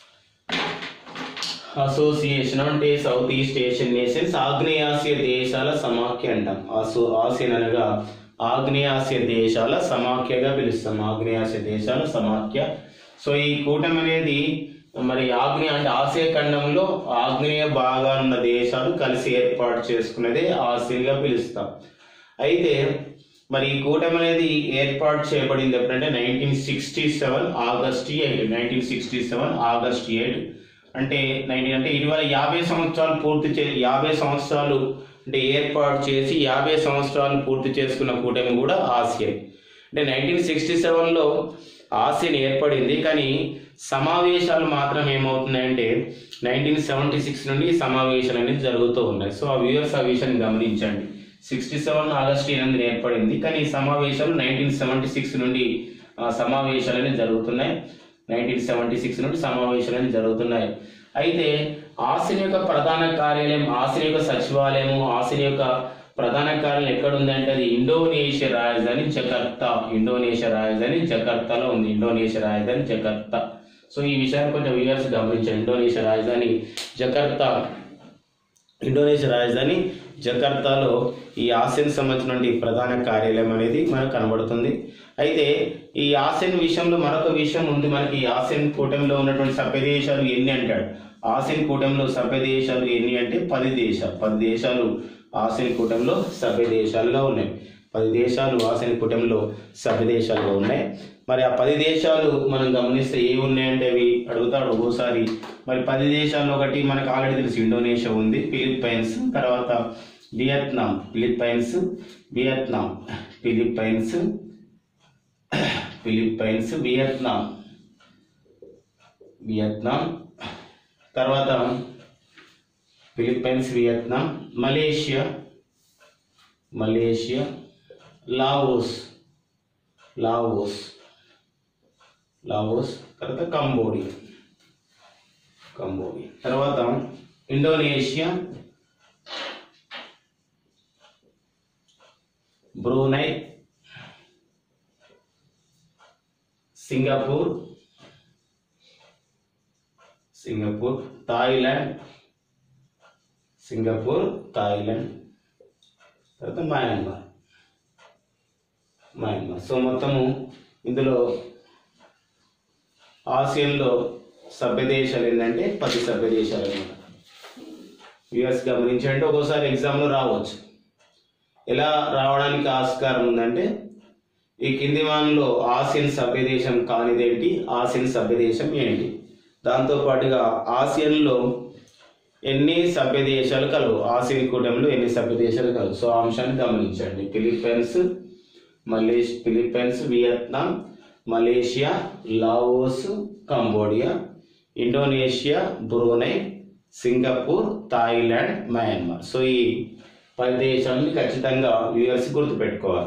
అసోసియేషన్ అంటే సౌత్ ఈస్ట్ ఏషియన్ నేషన్స్ ఆగ్నేయాసియా దేశాల సమాఖ్య అంటాం అసో ఆసియన్ అనగా ఆగ్నేయాసియా దేశాల సమాఖ్యగా పిలుస్తాం ఆగ్నేయాసియా దేశాల సమాఖ్య సో ఈ కూటమి అనేది మరి ఆగ్నేయ అంటే ఆసియా ఖండంలో ఆగ్నేయ భాగాన ఉన్న దేశాలు కలిసి ఏర్పాటు చేసుకున్నదే ఆసియన్ గా పిలుస్తాం అయితే మరి ఈ కూటమి అనేది ఏర్పాటు చేయబడింది ఎప్పుడంటే nineteen sixty seven August eight nineteen sixty seven August eight అంటే నైన్టీన్ అంటే ఇటీవల యాభై సంవత్సరాలు పూర్తి చే యాభై సంవత్సరాలు అంటే ఏర్పాటు చేసి యాభై సంవత్సరాలు పూర్తి చేసుకున్న కూటమి కూడా ఆసియన్ అంటే నైన్టీన్ సిక్స్టీ సెవెన్లో ఆసియన్ ఏర్పడింది కానీ సమావేశాలు మాత్రం ఏమవుతున్నాయంటే నైన్టీన్ సెవెంటీ సిక్స్ నుండి ఈ సమావేశాలు అనేది జరుగుతూ ఉన్నాయి సో ఆ వ్యూవర్స్ ఆ విషయాన్ని గమనించండి సిక్స్టీ సెవెన్ ఆగస్టు ఎనిమిది ఏర్పడింది కానీ ఈ సమావేశాలు నైన్టీన్ సెవెంటీ సిక్స్ నుండి ఆ, సమావేశాలు అనేవి జరుగుతున్నాయి నైన్టీన్ సెవెంటీ సిక్స్ నుండి సమావేశాలు అనేవి జరుగుతున్నాయి అయితే ఆసిన్ యొక్క ప్రధాన కార్యాలయం ఆసిన్ యొక్క సచివాలయము ఆసిన్ యొక్క ప్రధాన కార్యాలయం ఎక్కడ ఉందంటే అది ఇండోనేషియా రాజధాని జకర్తా ఇండోనేషియా రాజధాని జకర్తాలో ఉంది ఇండోనేషియా రాజధాని జకర్తా సో ఈ విషయాన్ని కొంచెం వ్యూవర్స్ గమనించండి ఇండోనేషియా రాజధాని జకర్తా ఇండోనేషియా రాజధాని జకార్తాలో ఈ ఆసియన్ సంబంధించినటువంటి ప్రధాన కార్యాలయం అనేది మనకు కనబడుతుంది అయితే ఈ ఆసియన్ విషయంలో మరొక విషయం ఉంది మనకి ఈ ఆసియన్ కూటమిలో ఉన్నటువంటి సభ్య దేశాలు ఎన్ని అంటాడు ఆసియన్ కూటమిలో సభ్య దేశాలు ఎన్ని అంటే పది దేశాలు పది దేశాలు ఆసియన్ కూటమిలో సభ్య దేశాలుగా ఉన్నాయి పది దేశాలు ఆసియన్ కూటమిలో సభ్య దేశాలుగా ఉన్నాయి మరి ఆ పది దేశాలు మనం గమనిస్తే ఏవి ఉన్నాయంటే అవి అడుగుతాడు ఒక్కోసారి మరి పది దేశాల్లో ఒకటి మనకు ఆల్రెడీ తెలుసు ఇండోనేషియా ఉంది ఫిలిప్పైన్స్ తర్వాత Vietnam Philippines Vietnam Philippines Philippines Vietnam Vietnam తర్వాత Philippines Vietnam Malaysia Malaysia Laos Laos Laos తర్వాత కంబోడియా కంబోడియా తర్వాత Indonesia Brunei Singapore Singapore Thailand Singapore Thailand తర్వాత మయన్మార్ మయన్మార్ సో మొత్తము ఇందులో ఆసియన్లో సభ్య దేశాలు ఏంటంటే పది సభ్య దేశాలు అనమాట యుఎస్ గమనించండి ఒక్కోసారి ఎగ్జామ్లో రావచ్చు ఎలా రావడానికి ఆస్కారం ఉందంటే ఈ కింది వానలో ఆసియన్ సభ్య దేశం కానిదేంటి ఆసియన్ సభ్య దేశం ఏంటి దాంతో పాటుగా ఆసియన్లో ఎన్ని సభ్య దేశాలు కలవు ఆసియన్ కూటమిలో ఎన్ని సభ్య దేశాలు కలవు సో ఆ అంశాన్ని గమనించండి ఫిలిప్పైన్స్ మలేష్ Philippines Vietnam Malaysia Laos Cambodia Indonesia Brunei Singapore Thailand Myanmar so ఈ పది దేశాలని ఖచ్చితంగా యుఎస్ గుర్తుపెట్టుకోవాలి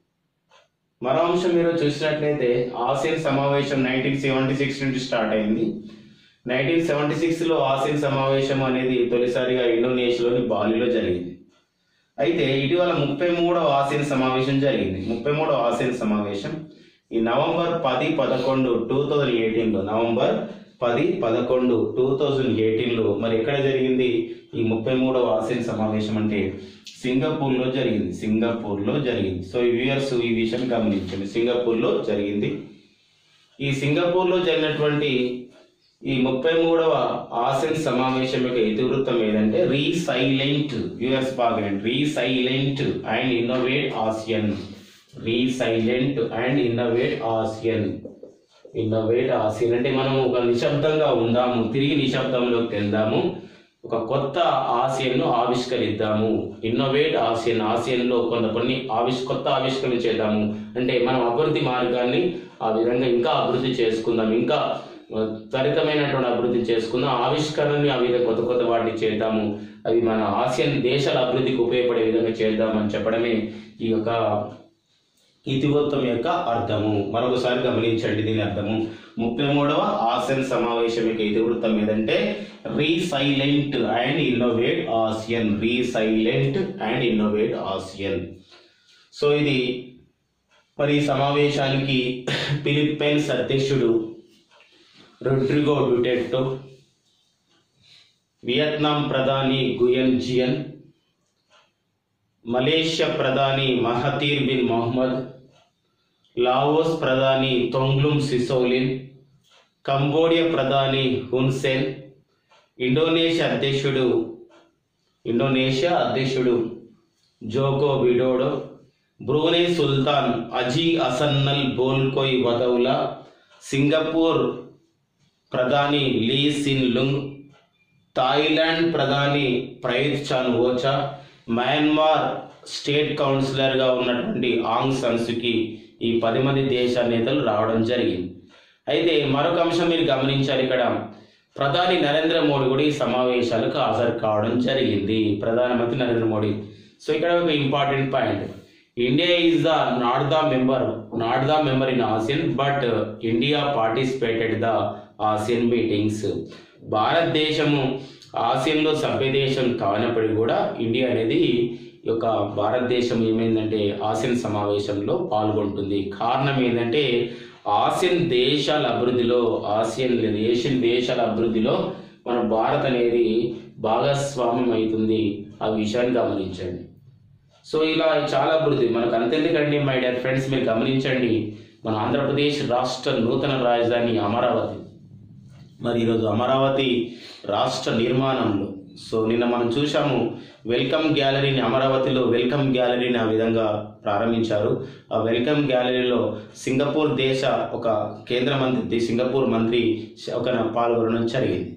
మరో అంశం మీరు చూసినట్లయితే ఆసియన్ సమావేశం నైన్టీన్ సెవెంటీ సిక్స్ నుంచి స్టార్ట్ అయింది నైన్టీన్ సెవెంటీ సిక్స్లో ఆసియన్ సమావేశం అనేది తొలిసారిగా ఇండోనేషియాలోని బాలిలో జరిగింది అయితే ఇటీవల ముప్పై మూడవ ఆసియన్ సమావేశం జరిగింది ముప్పై మూడవ ఆసియన్ సమావేశం ఈ నవంబర్ పది పదకొండు టూ థౌజండ్ ఎయిటీన్లో నవంబర్ పది పదకొండు టూ థౌజండ్ ఎయిటీన్లో మరి ఎక్కడ జరిగింది ఈ ముప్పై మూడవ ఆసియన్ సమావేశం అంటే సింగపూర్లో జరిగింది సింగపూర్లో జరిగింది సో ఈ వ్యూయర్స్ ఈ విషయం గమనించండి సింగపూర్లో జరిగింది ఈ సింగపూర్లో జరిగినటువంటి ఈ ముప్పై మూడవ ఆసియన్ సమావేశం యొక్క ఇతివృత్తం ఏదంటే రీసైలెంట్ యూఎస్ బాగండి resilient and innovate ASEAN resilient and innovate ASEAN innovate ASEAN అంటే మనం ఒక నిశ్శబ్దంగా ఉందాము తిరిగి నిశ్శబ్దంలోకి వెళ్దాము ఒక కొత్త ఆసియన్ను ఆవిష్కరిద్దాము ఇన్నోవేట్ ఆసియన్ ఆసియన్లో కొంత కొన్ని ఆవిష్ కొత్త ఆవిష్కరణ చేద్దాము అంటే మనం అభివృద్ధి మార్గాన్ని ఆ విధంగా ఇంకా అభివృద్ధి చేసుకుందాం ఇంకా ఆ, త్వరితమైనటువంటి అభివృద్ధి చేసుకుందాం ఆవిష్కరణని ఆ విధంగా కొత్త కొత్త వాటిని చేద్దాము అవి మన ఆసియన్ దేశాల అభివృద్ధికి ఉపయోగపడే విధంగా చేద్దామని చెప్పడమే ఈ యొక్క ఇతివృత్తం యొక్క అర్థము మరొకసారి గమనించండి దీని అర్థము ముప్పై మూడవ ఆసియన్ సమావేశం యొక్క ఇతివృత్తం ఏదంటే resilient and innovate ASEAN resilient and innovate ASEAN so ఇది మరి ఈ సమావేశానికి ఫిలిప్పైన్స్ అధ్యక్షుడు రొడ్రిగో డుటెట్టో వియత్నాం ప్రధాని గుయన్ జియన్ మలేషియా ప్రధాని మహతీర్ బిన్ మొహమ్మద్ లావోస్ ప్రధాని తొంగ్లుమ్ సిసోలిన్ కంబోడియా ప్రధాని హున్సెన్ ఇండోనేషియా అధ్యక్షుడు ఇండోనేషియా అధ్యక్షుడు జోకో విడోడో బ్రూనై సుల్తాన్ Haji Hassanal Bolkiah Waddaulah Singapore ప్రధాని లీ సిన్ లుంగ్ థాయిలాండ్ ప్రధాని ప్రయుత్ చాన్ ఓచా మయన్మార్ స్టేట్ కౌన్సిలర్గా ఉన్నటువంటి ఆంగ్ సన్సుకి ఈ పది మంది దేశ నేతలు రావడం జరిగింది అయితే మరొక అంశం మీరు గమనించారు ఇక్కడ ప్రధాని నరేంద్ర మోడీ కూడా ఈ సమావేశాలకు హాజరు కావడం జరిగింది ప్రధానమంత్రి నరేంద్ర మోడీ సో ఇక్కడ ఒక important point India is the not the member not the member in ASEAN but India participated the ASEAN meetings భారతదేశము ఆసియన్లో సభ్య దేశం కానప్పటికీ కూడా ఇండియా అనేది ఈ యొక్క భారతదేశం ఏమైందంటే ఆసియన్ సమావేశంలో పాల్గొంటుంది కారణం ఏంటంటే ఆసియన్ దేశాల అభివృద్ధిలో ఆసియన్ లేదా ఏషియన్ దేశాల అభివృద్ధిలో మన భారత్ అనేది భాగస్వామ్యం అవుతుంది ఆ విషయాన్ని గమనించండి సో ఇలా చాలా అభివృద్ధి మనకు అంతెందుకండి మై డియర్ ఫ్రెండ్స్ మీరు గమనించండి మన ఆంధ్రప్రదేశ్ రాష్ట్ర నూతన రాజధాని అమరావతి మరి ఈరోజు అమరావతి రాష్ట్ర నిర్మాణంలో సో నిన్న మనం చూసాము వెల్కమ్ గ్యాలరీని అమరావతిలో వెల్కమ్ గ్యాలరీని ఆ విధంగా ప్రారంభించారు ఆ వెల్కమ్ గ్యాలరీలో సింగపూర్ దేశ ఒక కేంద్ర మంత్రి సింగపూర్ మంత్రి ఒక పాల్గొనడం జరిగింది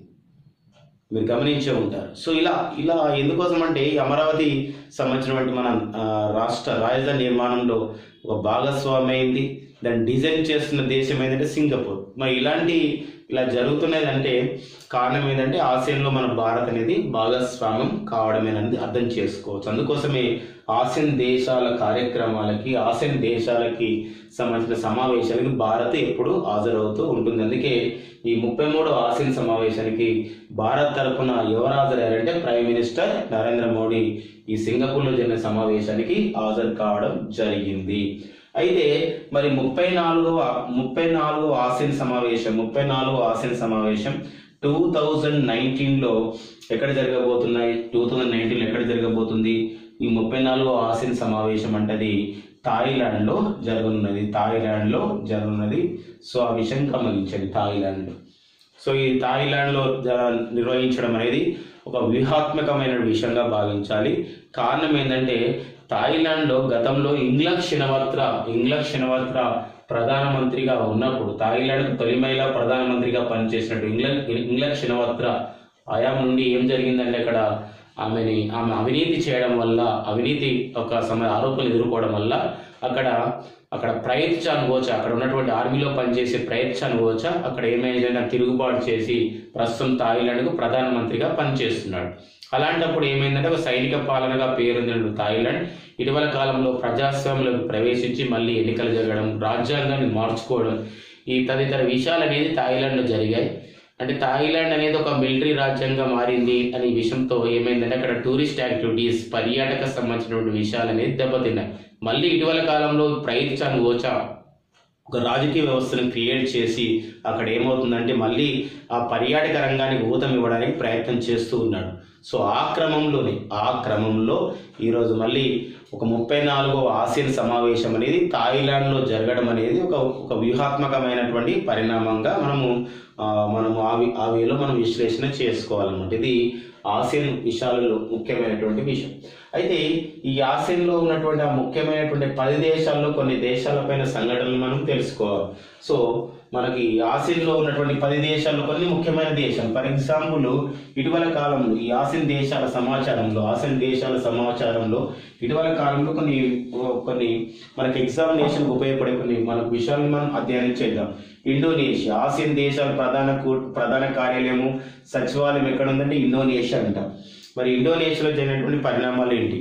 మీరు గమనించే ఉంటారు సో ఇలా ఇలా ఎందుకోసం అంటే ఈ అమరావతి సంబంధించినటువంటి మన ఆ, రాష్ట్ర రాజధాని నిర్మాణంలో ఒక భాగస్వామి అయింది దాన్ని డిజైన్ చేస్తున్న దేశం ఏంటంటే సింగపూర్ మరి ఇలాంటి ఇలా జరుగుతున్నదంటే కారణం ఏంటంటే ఆసియన్లో మన భారత్ అనేది భాగస్వామ్యం కావడమేనది అర్థం చేసుకోవచ్చు అందుకోసమే ఆసియన్ దేశాల కార్యక్రమాలకి ఆసియన్ దేశాలకి సంబంధించిన సమావేశాలకి భారత్ ఎప్పుడు హాజరవుతూ ఉంటుంది అందుకే ఈ ముప్పై మూడో ఆసియన్ సమావేశానికి భారత్ తరఫున ఎవరు హాజరయ్యారంటే ప్రైమ్ మినిస్టర్ నరేంద్ర మోడీ ఈ సింగపూర్లో జరిగిన సమావేశానికి హాజరు కావడం జరిగింది అయితే మరి ముప్పై నాలుగవ ముప్పై నాలుగవ ఆసియన్ సమావేశం ముప్పై నాలుగవ ఆసియన్ సమావేశం టూ థౌజండ్ నైన్టీన్లో ఎక్కడ జరగబోతున్నాయి టూ థౌజండ్ నైన్టీన్లో ఎక్కడ జరగబోతుంది ఈ ముప్పై నాలుగవ ఆసియన్ సమావేశం అంటది థాయిలాండ్లో జరగనున్నది థాయిలాండ్లో జరగనున్నది సో ఆ విషయం గమనించండి థాయిలాండ్లో సో ఈ థాయిలాండ్లో జ- నిర్వహించడం అనేది ఒక వ్యూహాత్మకమైన విషయంగా భావించాలి కారణం ఏంటంటే థాయిలాండ్లో గతంలో ఇంగ్లక్ షినవత్ర ఇంగ్లక్ షినవత్ర ప్రధానమంత్రిగా ఉన్నప్పుడు థాయిలాండ్ తొలి మహిళా ప్రధానమంత్రిగా పనిచేసినట్టు ఇంగ్లక్ ఇంగ్లక్ షినవత్ర ఆయా నుండి ఏం జరిగిందంటే అక్కడ ఆమెని ఆమె అవినీతి చేయడం వల్ల అవినీతి ఒక సమయ ఆరోపణలు ఎదుర్కోవడం వల్ల అక్కడ అక్కడ ప్రయత్ చాన్ ఓచా అక్కడ ఉన్నటువంటి ఆర్మీలో పనిచేసే ప్రయత్ చాన్ ఓచా అక్కడ ఏమైందంటే తిరుగుబాటు చేసి ప్రస్తుతం థాయిలాండ్కు ప్రధానమంత్రిగా పనిచేస్తున్నాడు అలాంటప్పుడు ఏమైందంటే ఒక సైనిక పాలనగా పేరొందిన థాయిలాండ్ ఇటీవల కాలంలో ప్రజాస్వామ్యంలోకి ప్రవేశించి మళ్ళీ ఎన్నికలు జరగడం రాజ్యాంగాన్ని మార్చుకోవడం ఈ తదితర విషయాలు అనేది థాయిలాండ్లో జరిగాయి అంటే థాయిలాండ్ అనేది ఒక మిలిటరీ రాజ్యంగా మారింది అనే విషయంతో ఏమైందంటే అక్కడ టూరిస్ట్ యాక్టివిటీస్ పర్యాటక సంబంధించినటువంటి విషయాలు అనేది దెబ్బతిన్నాయి మళ్ళీ ఇటీవల కాలంలో ప్రయత్నాన్ని ఓచా ఒక రాజకీయ వ్యవస్థను క్రియేట్ చేసి అక్కడ ఏమవుతుందంటే మళ్ళీ ఆ పర్యాటక రంగానికి ఊతం ఇవ్వడానికి ప్రయత్నం చేస్తూ ఉన్నాడు సో ఆ క్రమంలోనే ఆ క్రమంలో ఈరోజు మళ్ళీ ఒక ముప్పై నాలుగవ ఆసియన్ సమావేశం అనేది థాయిలాండ్లో జరగడం అనేది ఒక ఒక వ్యూహాత్మకమైనటువంటి పరిణామంగా మనము ఆ, మనము ఆ వి- ఆ వేలో మనం విశ్లేషణ చేసుకోవాలన్నమాట ఇది ఆసియన్ విషయాలలో ముఖ్యమైనటువంటి విషయం అయితే ఈ ఆసియన్లో ఉన్నటువంటి ఆ ముఖ్యమైనటువంటి పది దేశాల్లో కొన్ని దేశాలపైన సంఘటనలు మనం తెలుసుకోవాలి సో మనకి ఆసియన్లో ఉన్నటువంటి పది దేశాల్లో కొన్ని ముఖ్యమైన దేశం ఫర్ ఎగ్జాంపుల్ ఇటీవల కాలంలో ఈ ఆసియన్ దేశాల సమాచారంలో ఆసియన్ దేశాల సమాచారంలో ఇటీవల కాలంలో కొన్ని కొన్ని మనకి ఎగ్జామినేషన్ ఉపయోగపడే కొన్ని మనకు విషయాలను మనం అధ్యయనం చేద్దాం ఇండోనేషియా ఆసియన్ దేశాల ప్రధాన కూ- ప్రధాన కార్యాలయము సచివాలయం ఎక్కడ ఉందంటే ఇండోనేషియా అంటాం మరి ఇండోనేషియాలో జరిగినటువంటి పరిణామాలు ఏంటి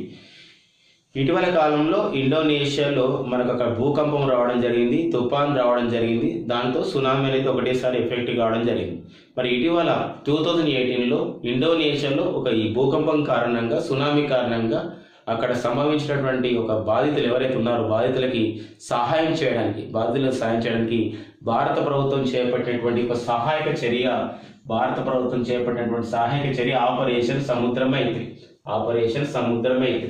ఇటీవల కాలంలో ఇండోనేషియాలో మనకు అక్కడ భూకంపం రావడం జరిగింది తుఫాన్ రావడం జరిగింది దాంతో సునామీ అనేది ఒకటేసారి ఎఫెక్ట్ కావడం జరిగింది మరి ఇటీవల టూ థౌజండ్ ఎయిటీన్లో ఇండోనేషియాలో ఒక ఈ భూకంపం కారణంగా సునామీ కారణంగా అక్కడ సంభవించినటువంటి ఒక బాధితులు ఎవరైతే ఉన్నారో బాధితులకి సహాయం చేయడానికి బాధితులకు సహాయం చేయడానికి భారత ప్రభుత్వం చేపట్టినటువంటి ఒక సహాయక చర్య భారత ప్రభుత్వం చేపట్టినటువంటి సహాయక చర్య ఆపరేషన్ సముద్ర మైత్రి ఆపరేషన్ సముద్ర మైత్రి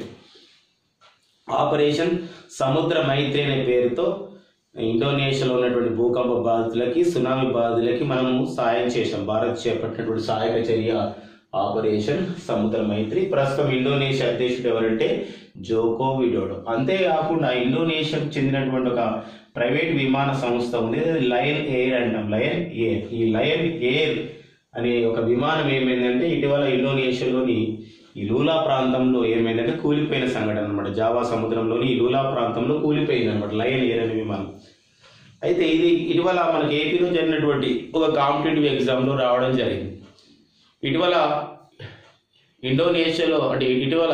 ఆపరేషన్ సముద్ర మైత్రి అనే పేరుతో ఇండోనేషియాలో ఉన్నటువంటి భూకంప బాధితులకి సునామీ బాధితులకి మనము సాయం చేశాం భారత్ చేపట్టినటువంటి సహాయక చర్య ఆపరేషన్ సముద్ర మైత్రి ప్రస్తుతం ఇండోనేషియా అధ్యక్షుడు ఎవరంటే జోకో విడోడో అంతేకాకుండా ఇండోనేషియాకు చెందినటువంటి ఒక ప్రైవేట్ విమాన సంస్థ ఉంది అది లయన్ ఎయిర్ అంటాం లయన్ ఎయిర్ ఈ లయన్ ఎయిర్ అనే ఒక విమానం ఏమైందంటే ఇటీవల ఇండోనేషియాలోని ఈ లూలా ప్రాంతంలో ఏమైందంటే కూలిపోయిన సంఘటన అనమాట జావా సముద్రంలోని ఈ లూలా ప్రాంతంలో కూలిపోయింది అనమాట లయన్ ఎయిర్ అనే విమానం అయితే ఇది ఇటీవల మనకి ఏపీలో జరిగినటువంటి ఒక కాంపిటేటివ్ ఎగ్జామ్లో రావడం జరిగింది ఇటీవల ఇండోనేషియాలో అంటే ఇటీవల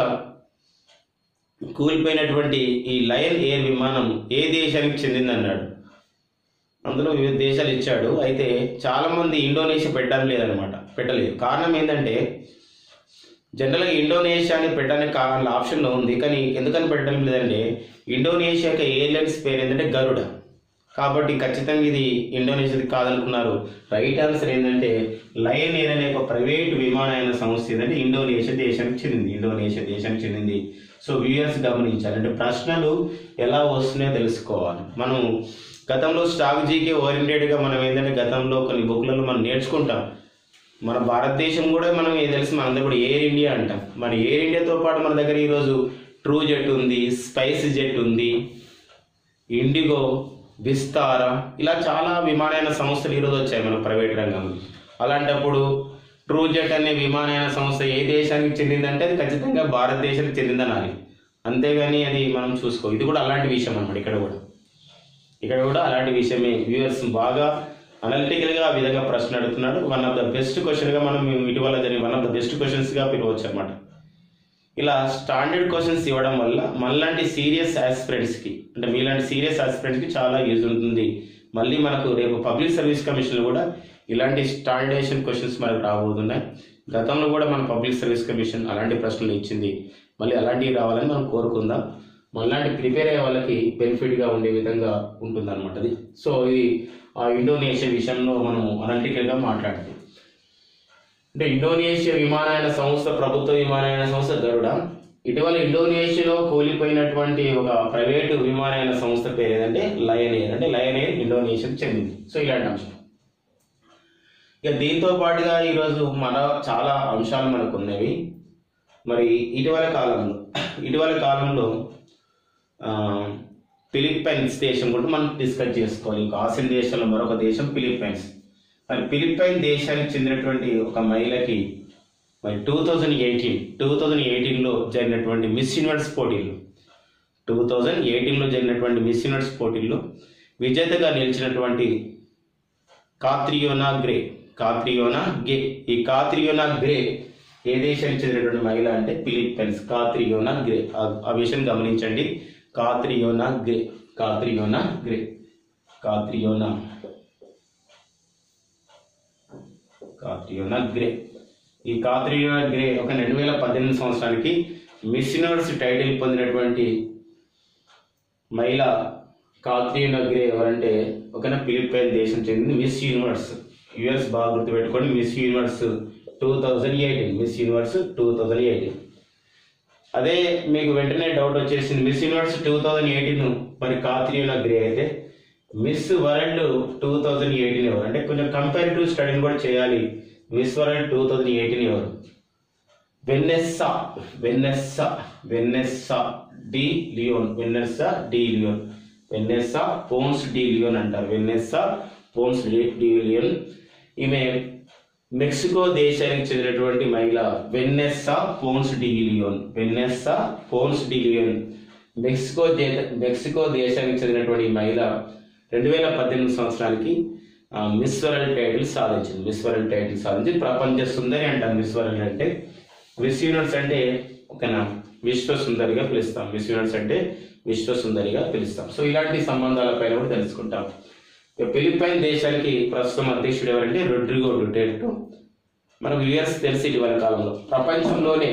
కూలిపోయినటువంటి ఈ లయన్ ఎయిర్ విమానం ఏ దేశానికి చెందిందన్నాడు అందులో వివిధ దేశాలు ఇచ్చాడు అయితే చాలా మంది ఇండోనేషియా పెట్టడం లేదనమాట పెట్టలేదు కారణం ఏంటంటే జనరల్గా ఇండోనేషియా అని పెట్టడానికి కారణం ఆప్షన్లో ఉంది కానీ ఎందుకని పెట్టడం లేదంటే ఇండోనేషియా యొక్క ఎయిర్లైన్స్ పేరు ఏంటంటే గరుడ కాబట్టి ఖచ్చితంగా ఇది ఇండోనేషియాది కాదనుకున్నారు రైట్ ఆన్సర్ ఏంటంటే లయన్ ఎయిర్ అనే ఒక ప్రైవేట్ విమానయాన సంస్థ ఏంటంటే ఇండోనేషియా దేశానికి చెందింది ఇండోనేషియా దేశానికి చెందింది సో వ్యూయర్స్ గమనించాలి అంటే ప్రశ్నలు ఎలా వస్తున్నాయో తెలుసుకోవాలి మనం గతంలో స్టాక్ జీకే ఓరియంటెడ్గా మనం ఏంటంటే గతంలో కొన్ని బుక్లలో మనం నేర్చుకుంటాం మన భారతదేశం కూడా మనం ఏ తెలుసు మనందరూ కూడా ఎయిర్ ఇండియా అంటాం మరి ఎయిర్ ఇండియాతో పాటు మన దగ్గర ఈరోజు ట్రూ జెట్ ఉంది స్పైస్ జెట్ ఉంది ఇండిగో విస్తారా ఇలా చాలా విమానయాన సంస్థలు ఈరోజు వచ్చాయి మన ప్రైవేట్ రంగంలో అలాంటప్పుడు ట్రూ జెట్ అనే విమానయాన సంస్థ ఏ దేశానికి చెందిందంటే అది ఖచ్చితంగా భారతదేశానికి చెందిందనాలి అంతేగాని అది మనం చూసుకో ఇది కూడా అలాంటి విషయం అన్నమాట ఇక్కడ కూడా ఇక్కడ కూడా అలాంటి విషయమే వ్యూవర్స్ బాగా అనలిటికల్గా ఆ విధంగా ప్రశ్న అడుగుతున్నాడు వన్ ఆఫ్ ద బెస్ట్ క్వశ్చన్గా మనం ఇటీవల జరిగిన వన్ ఆఫ్ ద బెస్ట్ క్వశ్చన్స్గా పిలవచ్చు అనమాట ఇలా స్టాండర్డ్ క్వశ్చన్స్ ఇవ్వడం వల్ల మనలాంటి సీరియస్ ఆస్పిరెంట్స్కి అంటే మీలాంటి సీరియస్ ఆస్పిరెంట్స్కి చాలా యూజ్ ఉంటుంది మళ్ళీ మనకు రేపు పబ్లిక్ సర్వీస్ కమిషన్లో కూడా ఇలాంటి స్టాండర్డేషన్ క్వశ్చన్స్ మనకు రాబోతున్నాయి గతంలో కూడా మన పబ్లిక్ సర్వీస్ కమిషన్ అలాంటి ప్రశ్నలు ఇచ్చింది మళ్ళీ అలాంటివి రావాలని మనం కోరుకుందాం మనలాంటి ప్రిపేర్ అయ్యే వాళ్ళకి బెనిఫిట్గా ఉండే విధంగా ఉంటుంది అనమాట అది సో ఇది ఆ ఇండోనేషియా విషయంలో మనం అనలిటికల్గా మాట్లాడుతాం అంటే ఇండోనేషియా విమానయాన సంస్థ ప్రభుత్వ విమానయాన సంస్థ గరుడ ఇటీవల ఇండోనేషియాలో కూలిపోయినటువంటి ఒక ప్రైవేటు విమానయాన సంస్థ పేరు ఏదంటే లయన్ ఎయిర్ అంటే లయన్ ఎయిర్ ఇండోనేషియాకి చెందింది సో ఇలాంటి అంశం ఇక దీంతో పాటుగా ఈరోజు మన చాలా అంశాలు మనకు ఉన్నవి మరి ఇటీవల కాలంలో ఇటీవల కాలంలో ఆ, ఫిలిప్పైన్స్ దేశం కూడా మనం డిస్కస్ చేసుకోవాలి ఇంకా ఆసియన్ దేశంలో మరొక దేశం ఫిలిప్పైన్స్ మరి ఫిలిప్పైన్ దేశానికి చెందినటువంటి ఒక మహిళకి మరి two thousand eighteen two thousand ఎయిటీన్లో జరిగినటువంటి మిస్ యూనివర్స్ పోటీలు టూ థౌజండ్ ఎయిటీన్లో జరిగినటువంటి మిస్ యూనివర్స్ పోటీల్లో విజేతగా నిలిచినటువంటి కాత్రియోనా గ్రే కాత్రియోనా గే ఈ కాత్రియోనా గ్రే ఏ దేశానికి చెందినటువంటి మహిళ అంటే ఫిలిప్పైన్స్ కాత్రియోనా గ్రే ఆ- ఆ విషయం గమనించండి Catriona Gray Catriona Gray Catriona Catriona Gray ఈ కాత్రియోనా గ్రే ఒక రెండు వేల పద్దెనిమిది సంవత్సరానికి మిస్ యూనివర్స్ టైటిల్ పొందినటువంటి మహిళ కాత్రియోనా గ్రే ఎవరంటే ఒక ఫిలిప్పైన్ దేశం చెందింది మిస్ యూనివర్స్ యుఎస్ బాగా గుర్తుపెట్టుకోండి Miss Universe two thousand eighteen Miss Universe two thousand eighteen అదే మీకు వెంటనే డౌట్ వచ్చేసింది Miss Universe two thousand eighteen మరి కాత్రియోనా గ్రే అయితే Miss World two thousand eighteen ఎవరు అంటే కొంచెం కంపారిటివ్ స్టడీని కూడా చేయాలి Miss World two thousand eighteen ఎవరు Vanessa Vanessa Vanessa de Leon Vanessa de Leon Vanessa Ponce de Leon అంటారు Vanessa Ponce de de Leon ఈమె మెక్సికో దేశానికి చెందినటువంటి మహిళ వెన్నెస్సా Ponce de Leon Vanessa Ponce de Leon Mexico దే Mexico దేశానికి చెందినటువంటి ఈ మహిళ రెండు వేల పద్దెనిమిది సంవత్సరానికి ఆ, మిస్ వరల్డ్ టైటిల్ సాధించింది మిస్ వరల్డ్ టైటిల్ సాధించి ప్రపంచ సుందరి అంటారు మిస్ వరల్డ్ అంటే మిస్ యూనివర్స్ అంటే ఒక విశ్వ సుందరిగా పిలుస్తాం మిస్ యూనివర్స్ అంటే విశ్వ సుందరిగా పిలుస్తాం సో ఇలాంటి సంబంధాలపైన కూడా తెలుసుకుంటాం ఇక ఫిలిప్పైన్ దేశానికి ప్రస్తుతం అధ్యక్షుడు ఎవరంటే రొడ్రిగో డుటేర్టో మనకు యుఎస్ తెలిసి ఇటీవల కాలంలో ప్రపంచంలోనే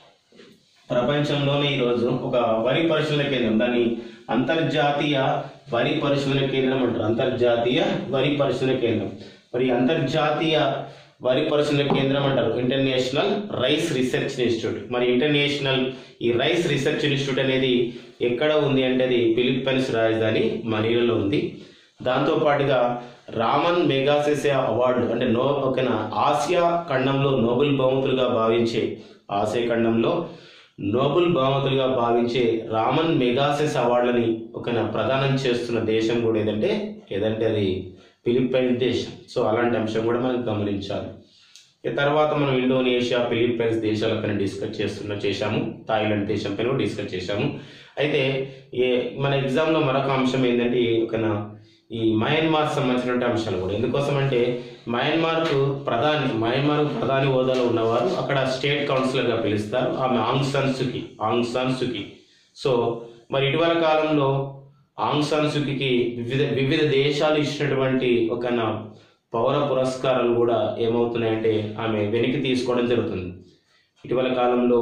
ప్రపంచంలోనే ఈరోజు ఒక వరి పరిశోధన కేంద్రం దాన్ని అంతర్జాతీయ వరి పరిశోధన కేంద్రం అంటారు అంతర్జాతీయ వరి పరిశోధన కేంద్రం మరి అంతర్జాతీయ వరి పరిశోధన కేంద్రం అంటారు ఇంటర్నేషనల్ రైస్ రీసెర్చ్ ఇన్స్టిట్యూట్ మరి ఇంటర్నేషనల్ ఈ రైస్ రీసెర్చ్ ఇన్స్టిట్యూట్ అనేది ఎక్కడ ఉంది అంటే అది ఫిలిప్పైన్స్ రాజధాని మనీలలో ఉంది దాంతో పాటుగా రామన్ మెగాసెసే అవార్డు అంటే నో ఒక ఆసియా ఖండంలో నోబెల్ బహుమతులుగా భావించే ఆసియా ఖండంలో నోబెల్ బహుమతులుగా భావించే రామన్ మెగాసెస్ అవార్డులని ఒక ప్రదానం చేస్తున్న దేశం కూడా ఏదంటే ఏదంటే అది ఫిలిప్పైన్స్ దేశం సో అలాంటి అంశం కూడా మనం గమనించాలి ఇక తర్వాత మనం ఇండోనేషియా ఫిలిప్పైన్స్ దేశాలపైన డిస్కస్ చేస్తున్న చేశాము థాయిలాండ్ దేశం పైన కూడా డిస్కస్ చేశాము అయితే ఏ మన ఎగ్జామ్లో మరొక అంశం ఏంటంటే ఈ ఒక నా- ఈ మయన్మార్ సంబంధించినటువంటి అంశాలు కూడా ఎందుకోసం అంటే మయన్మార్కు ప్రధాని మయన్మార్ ప్రధాని హోదాలో ఉన్నవారు అక్కడ స్టేట్ కౌన్సిలర్గా పిలుస్తారు ఆమె Aung San Suu Kyi Aung San Suu Kyi so మరి ఇటీవల కాలంలో ఆంగ్ సాన్ సూకీకి వివిధ వివిధ దేశాలు ఇచ్చినటువంటి ఒక నా పౌర పురస్కారాలు కూడా ఏమవుతున్నాయంటే ఆమె వెనక్కి తీసుకోవడం జరుగుతుంది ఇటీవల కాలంలో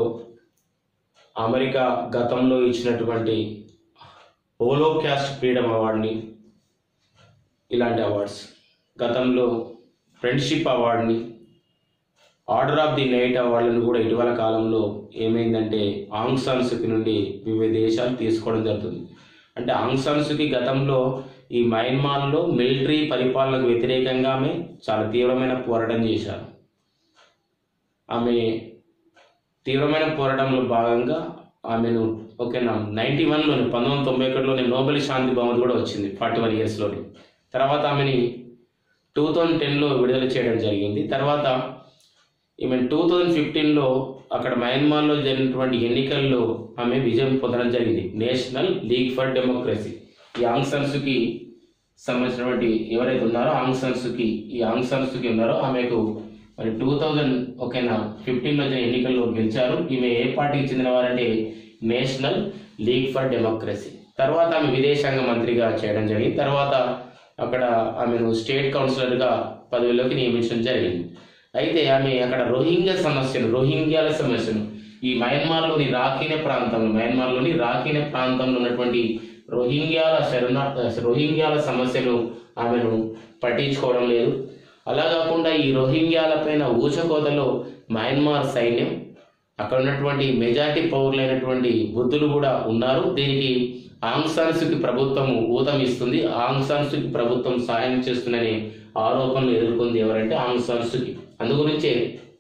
అమెరికా గతంలో ఇచ్చినటువంటి ఓలో క్యాస్ట్ ఫ్రీడమ్ అవార్డుని ఇలాంటి అవార్డ్స్ గతంలో ఫ్రెండ్షిప్ అవార్డుని ఆర్డర్ ఆఫ్ ది నైట్ అవార్డులను కూడా ఇటీవల కాలంలో ఏమైందంటే ఆంగ్ సాన్ సుకి నుండి వివిధ దేశాలు తీసుకోవడం జరుగుతుంది అంటే ఆంగ్ సాన్ సుకి గతంలో ఈ మయన్మార్లో మిలిటరీ పరిపాలనకు వ్యతిరేకంగా ఆమె చాలా తీవ్రమైన పోరాటం చేశారు ఆమె తీవ్రమైన పోరాటంలో భాగంగా ఆమెను ఓకేనా నైంటీ వన్లోని పంతొమ్మిది వందల తొంభై ఒకటిలోనే నోబెల్ శాంతి బహుమతి కూడా వచ్చింది ఫార్టీ వన్ ఇయర్స్లోని తర్వాత ఆమెని టూ థౌజండ్ టెన్లో విడుదల చేయడం జరిగింది తర్వాత ఈమె టూ థౌజండ్ ఫిఫ్టీన్లో అక్కడ మయన్మార్లో జరిగినటువంటి ఎన్నికల్లో ఆమె విజయం పొందడం జరిగింది నేషనల్ లీగ్ ఫర్ డెమోక్రసీ ఈ ఆంగ్ సన్సుకి సంబంధించినటువంటి ఎవరైతే ఉన్నారో ఆంగ్ సన్సుకి ఈ ఆంగ్ సన్సుకి ఉన్నారో ఆమెకు మరి టూ థౌజండ్ ఓకేనా ఫిఫ్టీన్లో జరిగిన ఎన్నికల్లో గెలిచారు ఈమె ఏ పార్టీకి చెందిన వారంటే నేషనల్ లీగ్ ఫర్ డెమోక్రసీ తర్వాత ఆమె విదేశాంగ మంత్రిగా చేయడం జరిగింది తర్వాత అక్కడ ఆమెను స్టేట్ కౌన్సిలర్గా పదవిలోకి నియమించడం జరిగింది అయితే ఆమె అక్కడ రోహింగ్యా సమస్యను రోహింగ్యాల సమస్యను ఈ మయన్మార్లోని రాఖీనే ప్రాంతంలో మయన్మార్లోని రాఖీనే ప్రాంతంలో ఉన్నటువంటి రోహింగ్యాల శరణ రోహింగ్యాల సమస్యను ఆమెను పట్టించుకోవడం లేదు అలా కాకుండా ఈ రోహింగ్యాల పైన ఊచకోతలో మయన్మార్ సైన్యం అక్కడ ఉన్నటువంటి మెజార్టీ పౌరులైనటువంటి బుద్ధులు కూడా ఉన్నారు దీనికి ఆంగ్ సాన్ సూకి ప్రభుత్వం ఊతం ఇస్తుంది ఆంగ్ సాన్ సూకి ప్రభుత్వం సహాయం చేస్తుందనే ఆరోపణలు ఎదుర్కొంది ఎవరంటే ఆంగ్ సాన్ సూకి అందుగురించే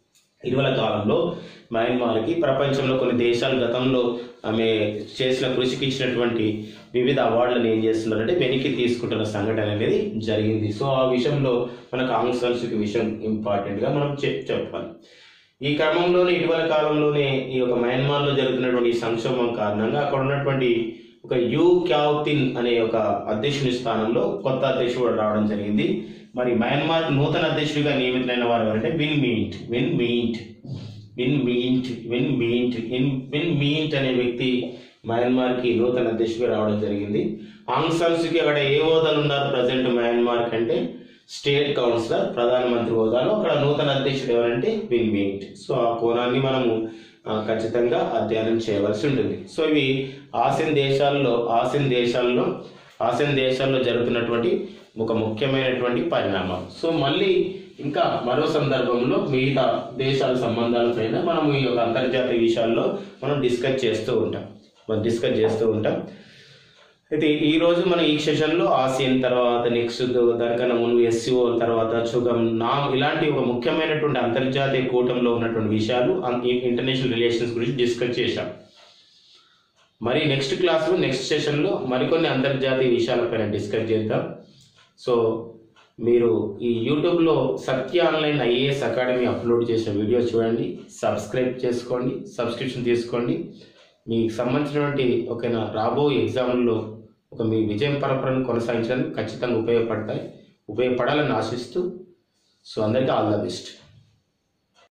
ఇటీవల కాలంలో మయన్మార్కి ప్రపంచంలో కొన్ని దేశాలు గతంలో ఆమె చేసిన కృషికి ఇచ్చినటువంటి వివిధ అవార్డులను ఏం చేస్తున్నారంటే వెనక్కి తీసుకుంటున్న సంఘటన అనేది జరిగింది సో ఆ విషయంలో మనకు ఆంగ్ సాన్ సూకి విషయం ఇంపార్టెంట్గా మనం చె- చెప్పాలి ఈ క్రమంలోనే ఇటీవల కాలంలోనే ఈ యొక్క మయన్మార్లో జరుగుతున్నటువంటి ఈ సంక్షోభం కారణంగా అక్కడ ఉన్నటువంటి ఒక యూ క్యావ్తిన్ అనే ఒక అధ్యక్షుని స్థానంలో కొత్త అధ్యక్షుడు రావడం జరిగింది మరి మయన్మార్ నూతన అధ్యక్షుడిగా నియమితులైన వారు ఎవరంటే Win Myint Win Myint Win Myint Win Myint ఇన్ విన్ మీంట్ అనే వ్యక్తి మయన్మార్కి నూతన అధ్యక్షుడిగా రావడం జరిగింది ఆంగ్ సాన్ సూకి అక్కడ ఏ హోదాలు ఉన్నారు ప్రజెంట్ మయన్మార్ కంటే స్టేట్ కౌన్సిలర్ ప్రధానమంత్రి హోదాలో అక్కడ నూతన అధ్యక్షుడు ఎవరంటే విన్ మీంట్ సో ఆ కోణాన్ని మనము ఆ, ఖచ్చితంగా అధ్యయనం చేయవలసి ఉంటుంది సో ఇవి ఆసియన్ దేశాల్లో ఆసియన్ దేశాల్లో ఆసియన్ దేశాల్లో జరుగుతున్నటువంటి ఒక ముఖ్యమైనటువంటి పరిణామాలు సో మళ్ళీ ఇంకా మరో సందర్భంలో మిగతా దేశాల సంబంధాలపైన మనం ఈ యొక్క అంతర్జాతీయ విషయాల్లో మనం డిస్కస్ చేస్తూ ఉంటాం మనం డిస్కస్ చేస్తూ ఉంటాం అయితే ఈ రోజు మన ఈ సెషన్లో ఆసియన్ తర్వాత నెక్స్ట్ దానికన్నా ముందు ఎస్సీఓ తర్వాత చుగం నా ఇలాంటి ఒక ముఖ్యమైనటువంటి అంతర్జాతీయ కూటంలో ఉన్నటువంటి విషయాలు అన్- ఈ ఇంటర్నేషనల్ రిలేషన్స్ గురించి డిస్కస్ చేశాం మరి నెక్స్ట్ క్లాస్లో నెక్స్ట్ సెషన్లో మరికొన్ని అంతర్జాతీయ విషయాలపైన డిస్కస్ చేద్దాం సో మీరు ఈ యూట్యూబ్లో Satya online IAS Academy upload చేసిన వీడియో చూడండి సబ్స్క్రైబ్ చేసుకోండి సబ్స్క్రిప్షన్ తీసుకోండి మీకు సంబంధించినటువంటి ఒక రాబో ఎగ్జామ్లో ఒక మీ విజయం పరంపరను కొనసాగించడానికి ఖచ్చితంగా ఉపయోగపడతాయి ఉపయోగపడాలని ఆశిస్తూ సో అందరికీ ఆల్ ద బెస్ట్